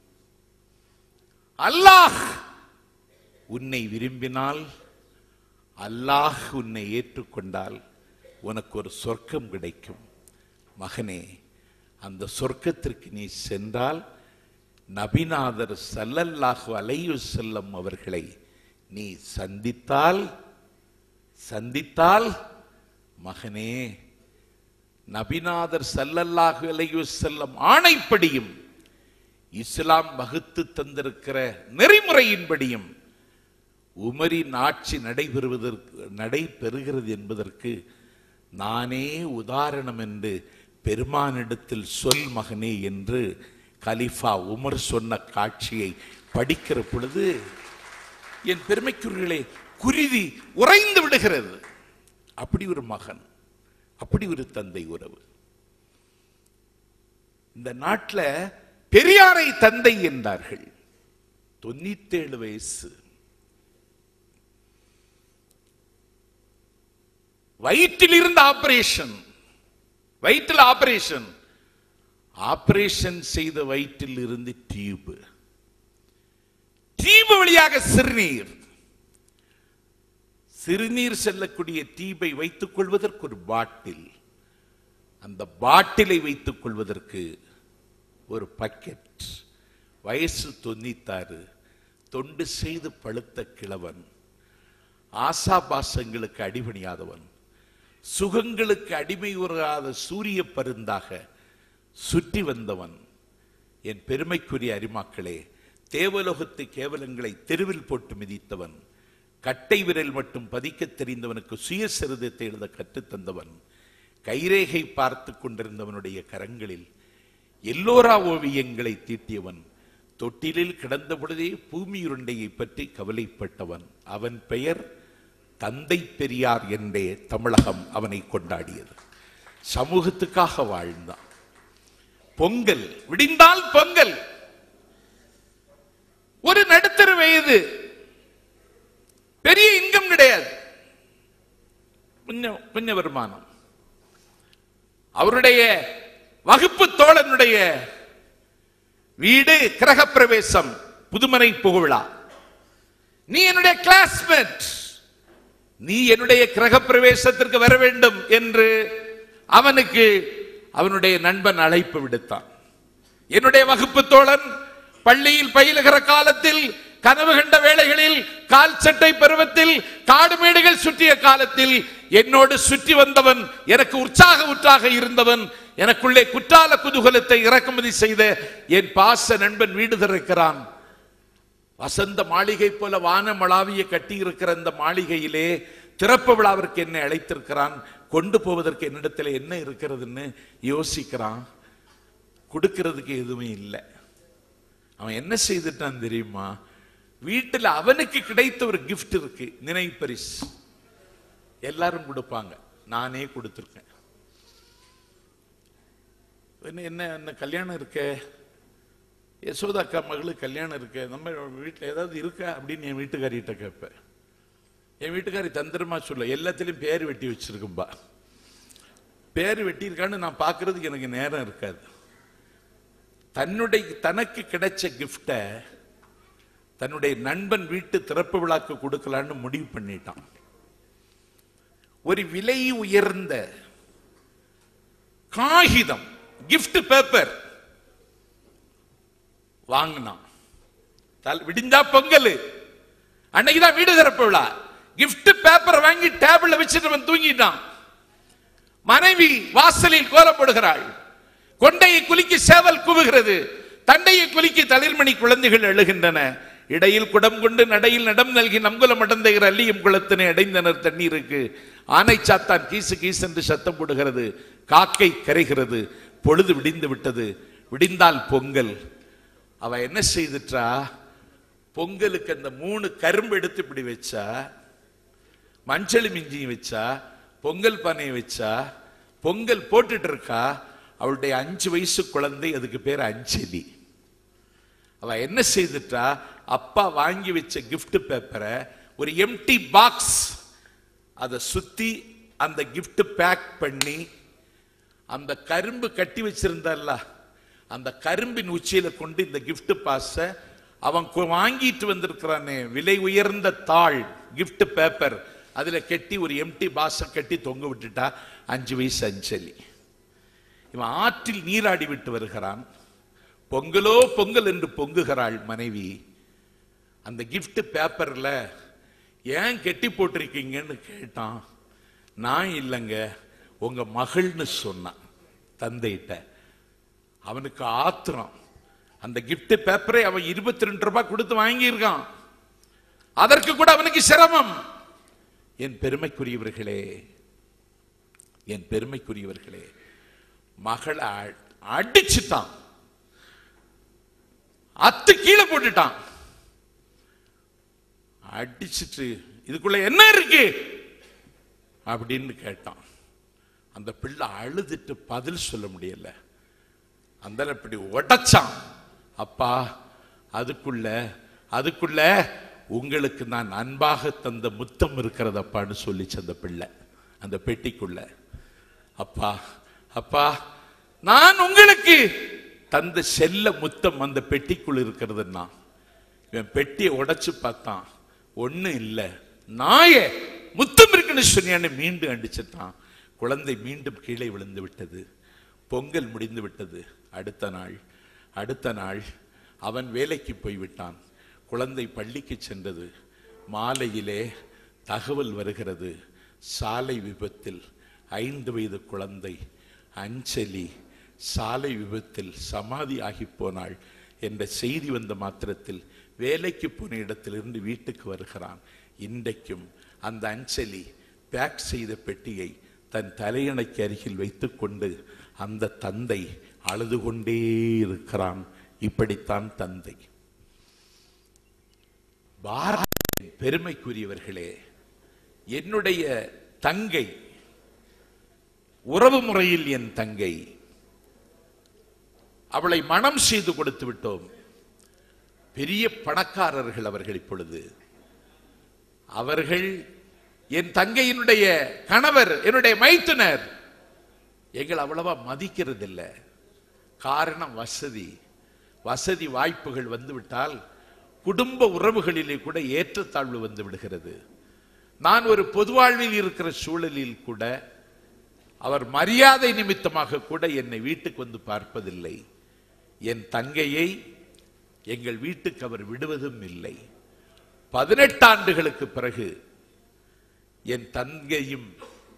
அல்லாஹ் உன்னை விரும்பினால் அல்லாஹ் உன்னை ஏற்றுக்கொண்டால் உனக்கு ஒரு சொர்க்கம் கிடைக்கும் மகனே அந்த சொர்க்கத்திற்கு நீ சென்றால் நபிநாதர் சல்லல்லாஹு அலைஹி செல்லம் அவர்களை நீ சந்தித்தால் சந்தித்தால் மகனே நபிநாதர் சல்லல்லாஹு அலைஹி செல்லம் ஆணைப்படியும் இஸ்லாம் வகுத்து தந்திருக்கிற நெறிமுறையின்படியும் உமரின் ஆட்சி நடைபெறுவதற்கு நடைபெறுகிறது என்பதற்கு நானே உதாரணம் என்று பெருமானிடத்தில் சொல் மகனே என்று கலிஃபா உமர் சொன்ன காட்சியை படிக்கிற பொழுது என் பெருமைக்குரியர்களே குருதி உறைந்து விடுகிறது அப்படி ஒரு மகன் அப்படி ஒரு தந்தை உறவு இந்த நாட்டில் பெரியாரை தந்தை என்றார்கள் தொண்ணூத்தேழு வயசு வயிற்றில் இருந்த ஆபரேஷன் வயிற்றில் ஆபரேஷன் ஆபரேஷன் செய்த வயிற்றில் இருந்து டியூப் டியூப் வழியாக சிறுநீர் சிறுநீர் செல்லக்கூடிய டியூபை வைத்துக் கொள்வதற்கு ஒரு பாட்டில் அந்த பாட்டிலை வைத்துக் கொள்வதற்கு ஒரு பக்கெட் வயசு தொண்ணூத்தாறு தொண்டு செய்து பழுத்த கிழவன் ஆசாபாசங்களுக்கு அடிபணியாதவன் சுகங்களுக்கு அடிமை உறாத சூரிய பருந்தாக சுற்றி வந்தவன் என் பெருமைக்குரிய அரிமாக்களே தேவலோகத்து கேவலங்களை தெருவில் போட்டு மிதித்தவன் கட்டை விரல் மட்டும் பதிக்க தெரிந்தவனுக்கு சுயசரிதத்தை எழுத கற்றுத்தந்தவன் கைரேகை பார்த்து கொண்டிருந்தவனுடைய கரங்களில் எல்லோரா ஓவியங்களை தீட்டியவன் தொட்டிலில் கிடந்த பொழுதே பூமியுருண்டையை பற்றி கவலைப்பட்டவன் அவன் பெயர் தந்தை பெரியார் என்றே தமிழகம் அவனை கொண்டாடியது சமூகத்துக்காக வாழ்ந்தான் பொங்கல் விடிந்தால் பொங்கல் ஒரு நடுத்தர வயது பெரிய இன்கம் கிடையாது கொஞ்சம் கொஞ்சம் வருமானம் அவருடைய வகுப்பு தோழனுடைய வீடு கிரகப்பிரவேசம் புதுமனை புகழா நீ என்னுடைய கிளாஸ்மேட் நீ என்னுடைய கிரகப்பிரவேசத்திற்கு வர வேண்டும் என்று அவனுக்கு அவனுடைய நண்பன் அழைப்பு விடுத்தான் என்னுடைய வகுப்பு தோழன் பள்ளியில் பயிலுகிற காலத்தில் கனவு கண்ட வேளைகளில் கால் சட்டை பருவத்தில் காடு மேடுகள் சுற்றிய காலத்தில் என்னோடு சுற்றி வந்தவன் எனக்கு உற்சாக உற்றாக இருந்தவன் எனக்குள்ளே குற்றால குதூகலத்தை இறக்குமதி செய்த என் பாச நண்பன் வீடு திறக்கிறான் வசந்த மாளிகை போல வானமளாவிய கட்டி இருக்கிற இந்த மாளிகையிலே திறப்பு விழாவிற்கு என்னை அழைத்திருக்கிறான் கொண்டு போவதற்கு என்னிடத்துல என்ன இருக்கிறதுன்னு யோசிக்கிறான் கொடுக்கிறதுக்கு எதுவுமே இல்லை அவன் என்ன செய்துட்டான் தெரியுமா வீட்டுல அவனுக்கு கிடைத்த ஒரு கிஃப்ட் இருக்கு நினைவு பரிசு எல்லாரும் கொடுப்பாங்க நானே கொடுத்திருக்கேன் என்ன என்ன என்ன கல்யாணம் இருக்கே யசோதா அக்கா மகளுக்கு கல்யாணம் இருக்கு நம்ம வீட்டில் ஏதாவது இருக்கா அப்படின்னு என் வீட்டுக்காரிட்ட கேட்பேன் என் வீட்டுக்காரி தந்திரமா சொல்ல எல்லாத்துலயும் பேர் வெட்டி வச்சிருக்கும்பா பேர் வெட்டியிருக்கான்னு நான் பார்க்கிறதுக்கு எனக்கு நேரம் இருக்காது தன்னுடைய தனக்கு கிடைச்ச கிஃப்டை தன்னுடைய நண்பன் வீட்டு திறப்பு விழாக்கு கொடுக்கலான்னு முடிவு பண்ணிட்டான் ஒரு விலை உயர்ந்த காகிதம் gift பேப்பர் வாங்கினான் தல்- விடிஞ்சா பொங்கல் அன்னைக்குதான் வீடு திறப்பு விழா gift பேப்பர் வாங்கி டேபிள்ல வச்சுட்டு அவன் தூங்கிட்டான் மனைவி வாசலில் கோலப்படுகிறாள் கொண்டையை குலுக்கி சேவல் கூவுகிறது தண்டையை குலுக்கி தளிர்மணி குழந்தைகள் எழுகின்றன இடையில் குடம் கொண்டு நடையில் நடம் நல்கி நம்குலம் அடந்தைகிற அல்லியும் குளத்தினை அடைந்தனர் தண்ணீருக்கு ஆனை சாத்தான் கீசு கீசு என்று சத்தம் போடுகிறது காக்கை கரைகிறது பொழுது விடிந்து விட்டது விடிந்தால் பொங்கல் அவ என்ன செய்துட்டா பொங்கலுக்கு அந்த மூணு கரும்பு எடுத்து இப்படி வச்சா மஞ்சள் மிஞ்சியும் வச்சா பொங்கல் பானையை வச்சா பொங்கல் போட்டுட்டு இருக்கா அவளுடைய அஞ்சு வயசு குழந்தை அதுக்கு பேர் அஞ்சலி அவ என்ன செய்துட்டா அப்பா வாங்கி வச்ச gift பேப்பரை ஒரு எம்டி பாக்ஸ் அதை சுத்தி அந்த gift பேக் பண்ணி அந்த கரும்பு கட்டி வச்சிருந்தல்ல அந்த கரும்பின் உச்சியில கொண்டு இந்த gift பாஸ அவன் கொ- வாங்கிட்டு வந்திருக்கிறானே விலை உயர்ந்த தாள் gift பேப்பர் அதுல கட்டி ஒரு எம்டி பாஸ கட்டி தொங்க விட்டுட்டா அஞ்சு வயசு அஞ்சலி இவன் ஆற்றில் நீராடி விட்டு வருகிறான் பொங்கலோ பொங்கல் என்று பொங்குகிறாள் மனைவி அந்த gift பேப்பர்ல ஏன் கெட்டி போட்டிருக்கீங்கன்னு கேட்டான் நான் இல்லைங்க உங்க மகள்னு சொன்னான் தந்தையிட்ட அவனுக்கு ஆத்திரம் அந்த gift பேப்பரை அவன் இருபத்தி ரெண்டு ரூபாய் கொடுத்து வாங்கியிருக்கான் அதற்கு கூட அவனுக்கு சிரமம் என் பெருமைக்குரியவர்களே என் பெருமைக்குரியவர்களே மகளை அ- அடிச்சுட்டான் அத்து கீழே போட்டுட்டான் அடிச்சிட்டு இதுக்குள்ள என்ன இருக்கு அப்படின்னு கேட்டான் அந்த பிள்ளை அழுதுட்டு பதில் சொல்ல முடியல அந்த இப்படி உடைச்சான் அப்பா அதுக்குள்ள அதுக்குள்ள உங்களுக்கு நான் அன்பாக தந்த முத்தம் இருக்கிறதப்பான்னு சொல்லிச்சு அந்த பிள்ளை அந்த பெட்டிக்குள்ள அப்பா அப்பா நான் உங்களுக்கு தந்த செல்ல முத்தம் அந்த பெட்டிக்குள் இருக்கிறதுன்னா இவன் பெட்டியை உடைச்சு பார்த்தான் ஒண்ணும் இல்ல நாயே முத்தம் இருக்குன்னு சொன்னியான்னு மீண்டும் அடிச்சிட்டான் குழந்தை மீண்டும் கீழே விழுந்து விட்டது பொங்கல் முடிந்து விட்டது அடுத்த நாள் அடுத்த நாள் அவன் வேலைக்கு போய்விட்டான் குழந்தை பள்ளிக்கு சென்றது மாலையிலே தகவல் வருகிறது சாலை விபத்தில் ஐந்து வயது குழந்தை அஞ்சலி சாலை விபத்தில் சமாதி ஆகி போனாள் என்ற செய்தி வந்த மாத்திரத்தில் வேலைக்கு போன இடத்திலிருந்து வீட்டுக்கு வருகிறான் இன்றைக்கும் அந்த அஞ்சலி பேக் செய்த பெட்டியை தன் தலையணைக்கு அருகில் வைத்துக்கொண்டு அந்த தந்தை அழுது கொண்டே இருக்கிறான் இப்படித்தான் தந்தை பாரதியின் பெருமைக்குரியவர்களே என்னுடைய தங்கை உறவு முறையில் என் தங்கை அவளை மனம் செய்து கொடுத்து விட்டோம் பெரிய பணக்காரர்கள் அவர்கள் இப்பொழுது அவர்கள் என் தங்கையினுடைய கணவர் என்னுடைய மைத்துனர் எங்கள் அவ்வளவா மதிக்கிறது இல்லை காரணம் வசதி வசதி வாய்ப்புகள் வந்துவிட்டால் குடும்ப உறவுகளிலே கூட ஏற்றத்தாழ்வு வந்து விடுகிறது நான் ஒரு பொது வாழ்வில் இருக்கிற சூழலில் கூட அவர் மரியாதை நிமித்தமாக கூட என்னை வீட்டுக்கு வந்து பார்ப்பதில்லை என் தங்கையை எங்கள் வீட்டுக்கு அவர் விடுவதும் இல்லை பதினெட்டு ஆண்டுகளுக்கு பிறகு என் தங்கையும்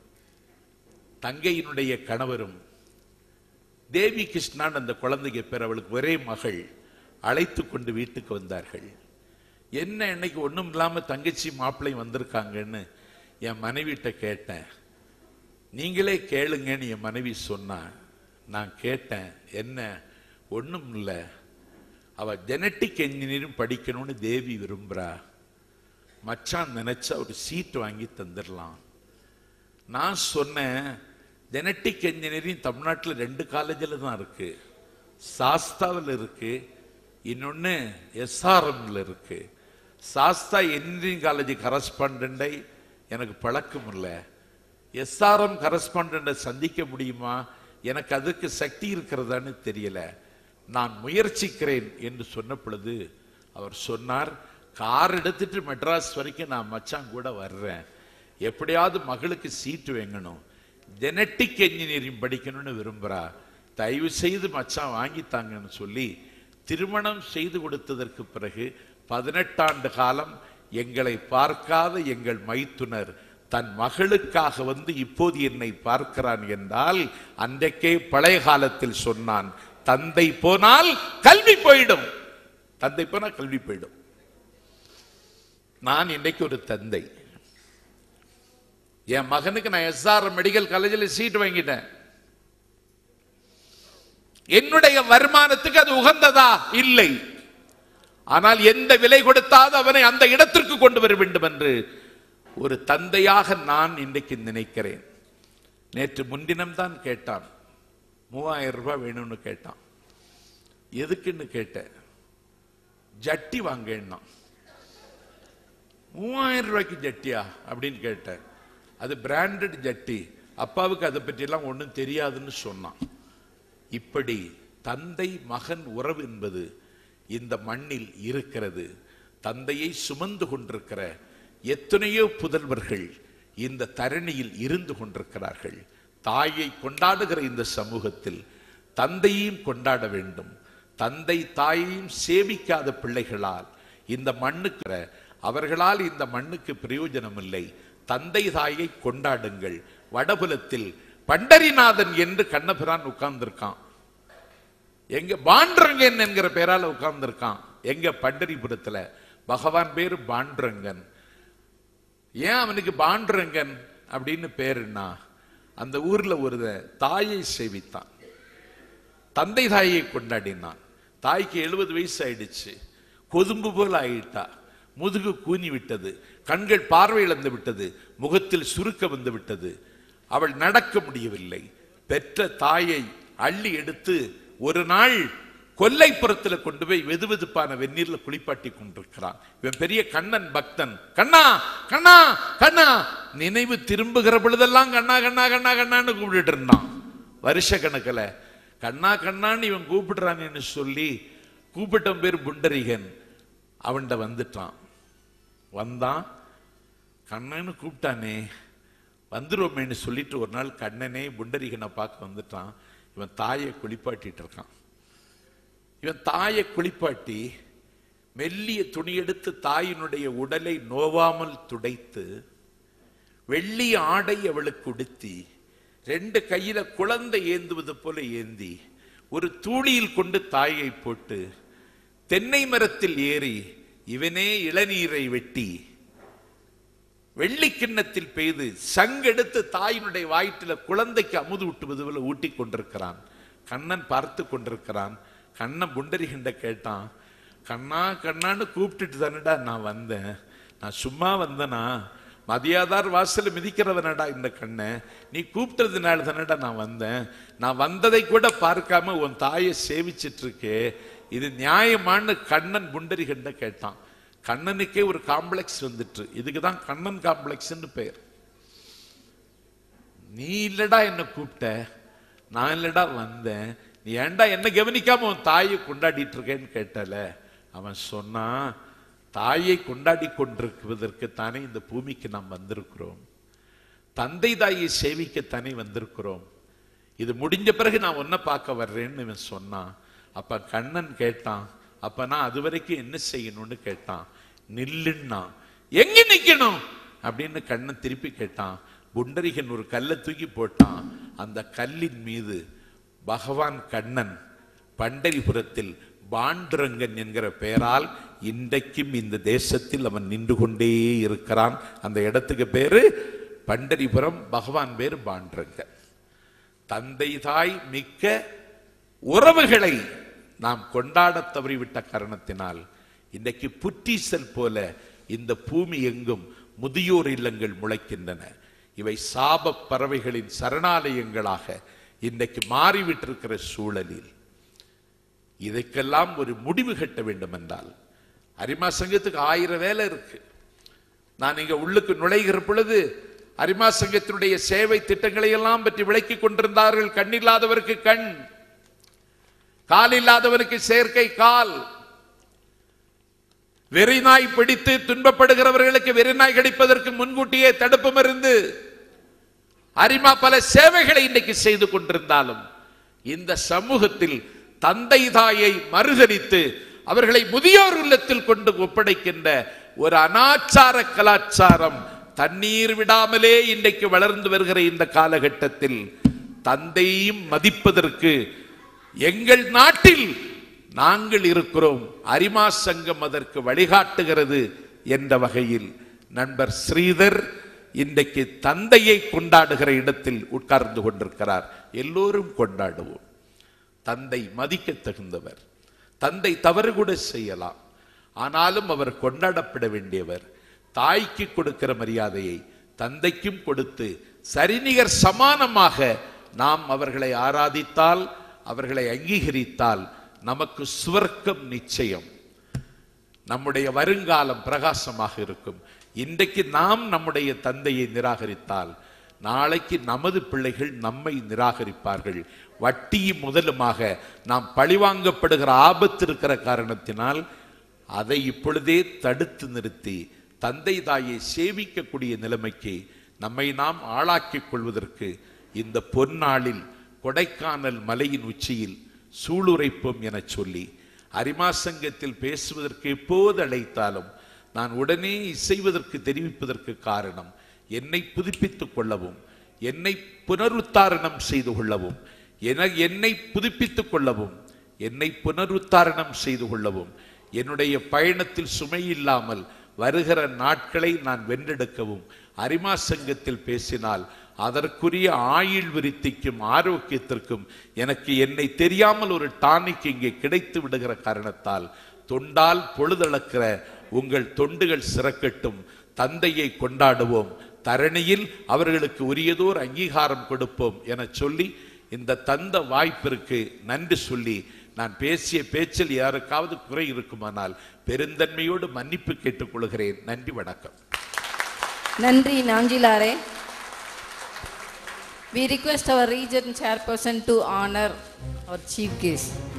தங்கையினுடைய கணவரும் தேவி கிருஷ்ணான் அந்த குழந்தைக்கு பேர் அவளுக்கு ஒரே மகள் அழைத்து கொண்டு வீட்டுக்கு வந்தார்கள் என்ன இன்னைக்கு ஒண்ணும் இல்லாம தங்கச்சி மாப்பிள்ளையும் வந்திருக்காங்கன்னு என் மனைவிட்ட கேட்டேன் நீங்களே கேளுங்கன்னு என் மனைவி சொன்னா நான் கேட்டேன் என்ன ஒண்ணும் இல்லை அவ ஜெனட்டிக் இன்ஜினியரிங் படிக்கணும்னு தேவி விரும்புறா மச்சான் நினைச்சா ஒரு சீட் வாங்கி தந்துடலாம் நான் சொன்னேன் ஜெனட்டிக் இன்ஜினியரிங் தமிழ்நாட்டில் ரெண்டு காலேஜில் தான் இருக்கு சாஸ்தாவில் இருக்கு இன்னொன்று எஸ்ஆர்எம்ல இருக்கு சாஸ்தா இன்ஜினியரிங் காலேஜ் கரஸ்பாண்டை எனக்கு பழக்கம் இல்லை எஸ்ஆர்எம் கரஸ்பாண்டை சந்திக்க முடியுமா எனக்கு அதுக்கு சக்தி இருக்கிறதான்னு தெரியல நான் முயற்சிக்கிறேன் என்று சொன்ன பொழுது அவர் சொன்னார் கார் எடுத்துட்டு மெட்ராஸ் வரைக்கும் நான் மச்சான் கூட வர்றேன் எப்படியாவது மகளுக்கு சீட்டு வாங்கணும் ஜெனட்டிக் இன்ஜினியரிங் படிக்கணும்னு விரும்புறா தயவு செய்து மச்சான் வாங்கித்தாங்கன்னு சொல்லி திருமணம் செய்து கொடுத்ததற்கு பிறகு பதினெட்டாண்டு காலம் எங்களை பார்க்காத எங்கள் மைத்துனர் தன் மகளுக்காக வந்து இப்போது என்னை பார்க்கிறான் என்றால் அன்றைக்கே பழைய காலத்தில் சொன்னான் தந்தை போனால் கல்வி போயிடும் தந்தை போனால் கல்வி போயிடும் நான் இன்னைக்கு ஒரு தந்தை என் மகனுக்கு நான் எஸ்ஆர் மெடிக்கல் காலேஜில் சீட் வாங்கிட்டேன் என்னுடைய வருமானத்துக்கு அது உகந்ததா இல்லை ஆனால் எந்த விலை கொடுத்தாது அவனை அந்த இடத்திற்கு கொண்டு வர வேண்டும் என்று ஒரு தந்தையாக நான் இன்றைக்கு நினைக்கிறேன் நேற்று முன்தினம் தான் கேட்டான் மூவாயிரம் ரூபாய் வேணும்னு கேட்டான் எதுக்குன்னு கேட்டேன் ஜட்டி வாங்கன்னா மூவாயிரம் ரூபாய்க்கு ஜட்டியா அப்படின்னு கேட்டேன் அது பிராண்டட் ஜட்டி அப்பாவுக்கு அதை பற்றியெல்லாம் ஒன்றும் தெரியாதுன்னு சொன்னான் இப்படி தந்தை மகன் உறவு என்பது இந்த மண்ணில் இருக்கிறது தந்தையை சுமந்து கொண்டிருக்கிற எத்தனையோ புதல்வர்கள் இந்த தரணியில் இருந்து கொண்டிருக்கிறார்கள் தாயை கொண்டாடுகிற இந்த சமூகத்தில் தந்தையையும் கொண்டாட வேண்டும் தந்தை தாயையும் சேவிக்காத பிள்ளைகளால் இந்த மண்ணுக்கு அவர்களால் இந்த மண்ணுக்கு பிரயோஜனம் இல்லை தந்தை தாயை கொண்டாடுங்கள் வடபுலத்தில் பண்டரிநாதன் என்று கண்ணபிரான் உட்கார்ந்திருக்கான் எங்க பாண்டரங்கன் என்கிற பேரால உட்கார்ந்திருக்கான் எங்க பண்டரிபுரத்துல பகவான் பேரு பாண்டரங்கன் ஏன் அவனுக்கு பாண்டரங்கன் அப்படின்னு பேருன்னா அந்த ஊர்ல ஒரு தாயை சேவித்தான் தந்தை தாயை கொண்டாடினான் தாய்க்கு எழுபது வயசு ஆயிடுச்சு கொதும்பு போல ஆயிட்டா முதுகு கூனி விட்டது கண்கள் பார்வை இழந்து விட்டது முகத்தில் சுருக்க வந்து விட்டது அவள் நடக்க முடியவில்லை பெற்ற தாயை அள்ளி எடுத்து ஒரு நாள் கொல்லைப்புறத்தில் கொண்டு போய் வெது வெதுப்பான வெந்நீர்ல குளிப்பாட்டி கொண்டிருக்கிறான் இவன் பெரிய கண்ணன் பக்தன் கண்ணா கண்ணா கண்ணா நினைவு திரும்புகிற பொழுதெல்லாம் கண்ணா கண்ணா கண்ணா கண்ணான்னு கூப்பிட்டுட்டு இருந்தான் வருஷ கணக்கில் கண்ணா கண்ணான்னு இவன் கூப்பிடுறான்னு சொல்லி கூப்பிட்டவன் பேர் புண்டரிகன் அவன்கிட்ட வந்துட்டான் வந்தான் கண்ணன்னு கூப்பிட்டானே வந்துருவோமேன்னு சொல்லிட்டு ஒரு நாள் கண்ணனே புண்டரிகனை பார்க்க வந்துட்டான் இவன் தாயை குளிப்பாட்டிட்டு இருக்கான் இவன் தாயை குளிப்பாட்டி மெல்லிய துணி எடுத்து தாயினுடைய உடலை நோவாமல் துடைத்து வெள்ளி ஆடை அவளுக்கு உடுத்தி ரெண்டு கையில குழந்தை ஏந்துவது போல ஏந்தி ஒரு தூளியில் கொண்டு தாயை போட்டு தென்னை மரத்தில் ஏறி இவனே இளநீரை வெட்டி வெள்ளி கிண்ணத்தில் பெய்து சங்கெடுத்து தாயினுடைய வயிற்றில குழந்தைக்கு அமுது ஊட்டுவது போல ஊட்டி கொண்டிருக்கிறான் கண்ணன் பார்த்து கொண்டிருக்கிறான் கண்ணன் புண்டரிகண்ட கேட்டான் கண்ணா கண்ணான்னு கூப்பிட்டுட்டு தானடா நான் வந்தேன் நான் சும்மா வந்தனா மதியாதார் வாசல்ல மிதிக்கிறவனடா இந்த கண்ணை நீ கூப்பிட்டதுனால தானடா நான் வந்தேன் நான் வந்ததை கூட பார்க்காம உன் தாயை சேவிச்சிட்டு இருக்கே இது நியாயமான்னு கண்ணன் புண்டரிகண்ட கேட்டான் கண்ணனுக்கே ஒரு காம்ப்ளெக்ஸ் வந்துட்டு இதுக்கு தான் கண்ணன் காம்ப்ளெக்ஸ்னு பெயர் நீ இல்லடா என்ன கூப்பிட்ட நான் இல்லடா வந்தேன் நீ ஏன்டா என்ன கவனிக்காம உன் தாயை கொண்டாடிட்டு இருக்கேன்னு கேட்டல அவன் சொன்னான் தாயை கொண்டாடி கொண்டிருப்பதற்கு தானே இந்த பூமிக்கு நாம் வந்திருக்கிறோம் தந்தை தாயை சேவிக்கத்தானே வந்திருக்கிறோம் இது முடிஞ்ச பிறகு நான் உன்னை பார்க்க வர்றேன்னு இவன் சொன்னான் அப்ப கண்ணன் கேட்டான் அப்ப நான் அது வரைக்கும் என்ன செய்யணும்னு கேட்டான் நில்லுன்னா எங்க நிக்கணும் அப்படின்னு கண்ணன் திருப்பி கேட்டான் புண்டரிகன் ஒரு கல்லை தூக்கி போட்டான் அந்த கல்லின் மீது பகவான் கண்ணன் பண்டரிபுரத்தில் பாண்டுரங்கன் என்கிற பெயரால் இன்றைக்கும் இந்த தேசத்தில் அவன் நின்று கொண்டே இருக்கிறான் அந்த இடத்துக்கு பேரு பண்டரிபுரம் பகவான் பேரு பாண்டுரங்கன் தந்தை தாய் மிக்க உறவுகளை நாம் கொண்டாடத் தவறிவிட்ட காரணத்தினால் இன்றைக்கு புற்றீசல் போல இந்த பூமி எங்கும் முதியோர் இல்லங்கள் முளைக்கின்றன இவை சாப பறவைகளின் சரணாலயங்களாக இன்றைக்கு மாறிவிட்டிருக்கிற சூழலில் இதற்கெல்லாம் ஒரு முடிவு கட்ட வேண்டும் என்றால் அரிமா சங்கத்துக்கு ஆயிரம் வேலை இருக்கு நான் இங்க உள்ளுக்கு நுழைகிற பொழுது அரிமா சங்கத்தினுடைய சேவை திட்டங்களை எல்லாம் பற்றி விளக்கிக் கொண்டிருந்தார்கள் கண்ணில்லாதவருக்கு கண் கால் இல்லாதவனுக்கு செயற்கை கால் வெறிநாய் பிடித்து துன்பப்படுகிறவர்களுக்கு வெறிநாய் கிடைப்பதற்கு முன்கூட்டியே தடுப்பு மருந்து அரிமா பல சேவைகளை இன்னைக்கு செய்து கொண்டிருந்தாலும் இந்த சமூகத்தில் தந்தை தாயை மறுதலித்து அவர்களை முதியோர் இல்லத்தில் கொண்டு ஒப்படைக்கின்ற ஒரு அனாச்சார கலாச்சாரம் தண்ணீர் விடாமலே இன்றைக்கு வளர்ந்து வருகிற இந்த காலகட்டத்தில் தந்தையும் மதிப்பதற்கு எங்கள் நாட்டில் நாங்கள் இருக்கிறோம் அரிமா சங்கம் அதற்கு வழிகாட்டுகிறது என்ற வகையில் நண்பர் ஸ்ரீதர் இன்றைக்கு தந்தையை கொண்டாடுகிற இடத்தில் உட்கார்ந்து கொண்டிருக்கிறார் எல்லோரும் கொண்டாடுவோம் தந்தை மதிக்க தகுந்தவர் தந்தை தவறு கூட செய்யலாம் ஆனாலும் அவர் கொண்டாடப்பட வேண்டியவர் தாய்க்கு கொடுக்கிற மரியாதையை தந்தைக்கும் கொடுத்து சரிநிகர் சமானமாக நாம் அவர்களை ஆராதித்தால் அவர்களை அங்கீகரித்தால் நமக்கு சுவர்க்கம் நிச்சயம் நம்முடைய வருங்காலம் பிரகாசமாக இருக்கும் இன்றைக்கு நாம் நம்முடைய தந்தையை நிராகரித்தால் நாளைக்கு நமது பிள்ளைகள் நம்மை நிராகரிப்பார்கள் வட்டியும் முதலுமாக நாம் பழிவாங்கப்படுகிற ஆபத்து இருக்கிற காரணத்தினால் அதை இப்பொழுதே தடுத்து நிறுத்தி தந்தை தாயை சேவிக்கக்கூடிய நிலைமைக்கு நம்மை நாம் ஆளாக்கிக் கொள்வதற்கு இந்த பொன்னாளில் கொடைக்கானல் மலையின் உச்சியில் சூளுரைப்போம் என சொல்லி அரிமா சங்கத்தில் பேசுவதற்கு எப்போது அழைத்தாலும் நான் உடனே இசைவதற்கு தெரிவிப்பதற்கு காரணம் என்னை புதுப்பித்துக் கொள்ளவும் என்னை புனருத்தாரணம் செய்து கொள்ளவும் என என்னை புதுப்பித்துக் கொள்ளவும் என்னை புனருத்தாரணம் செய்து கொள்ளவும் என்னுடைய பயணத்தில் சுமை இல்லாமல் வருகிற நாட்களை நான் வென்றெடுக்கவும் அரிமா சங்கத்தில் பேசினால் அதற்குரிய ஆயுள் விருத்திக்கும் ஆரோக்கியத்திற்கும் எனக்கு என்னை தெரியாமல் ஒரு டானிக் இங்கே கிடைத்து விடுகிற காரணத்தால் தொண்டால் பொழுதளக்கிற உங்கள் தொண்டுகள் சிறக்கட்டும் தந்தையை கொண்டாடுவோம் தரணியில் அவர்களுக்கு உரியதோர் அங்கீகாரம் கொடுப்போம் என சொல்லி இந்த தந்த வாய்ப்பிற்கு நன்றி சொல்லி நான் பேசிய பேச்சில் யாருக்காவது குறை இருக்குமானால் பெருந்தன்மையோடு மன்னிப்பு கேட்டுக்கொள்கிறேன் நன்றி வணக்கம் நன்றி நாஞ்சிலாரே We request our region chairperson to honor our chief guest.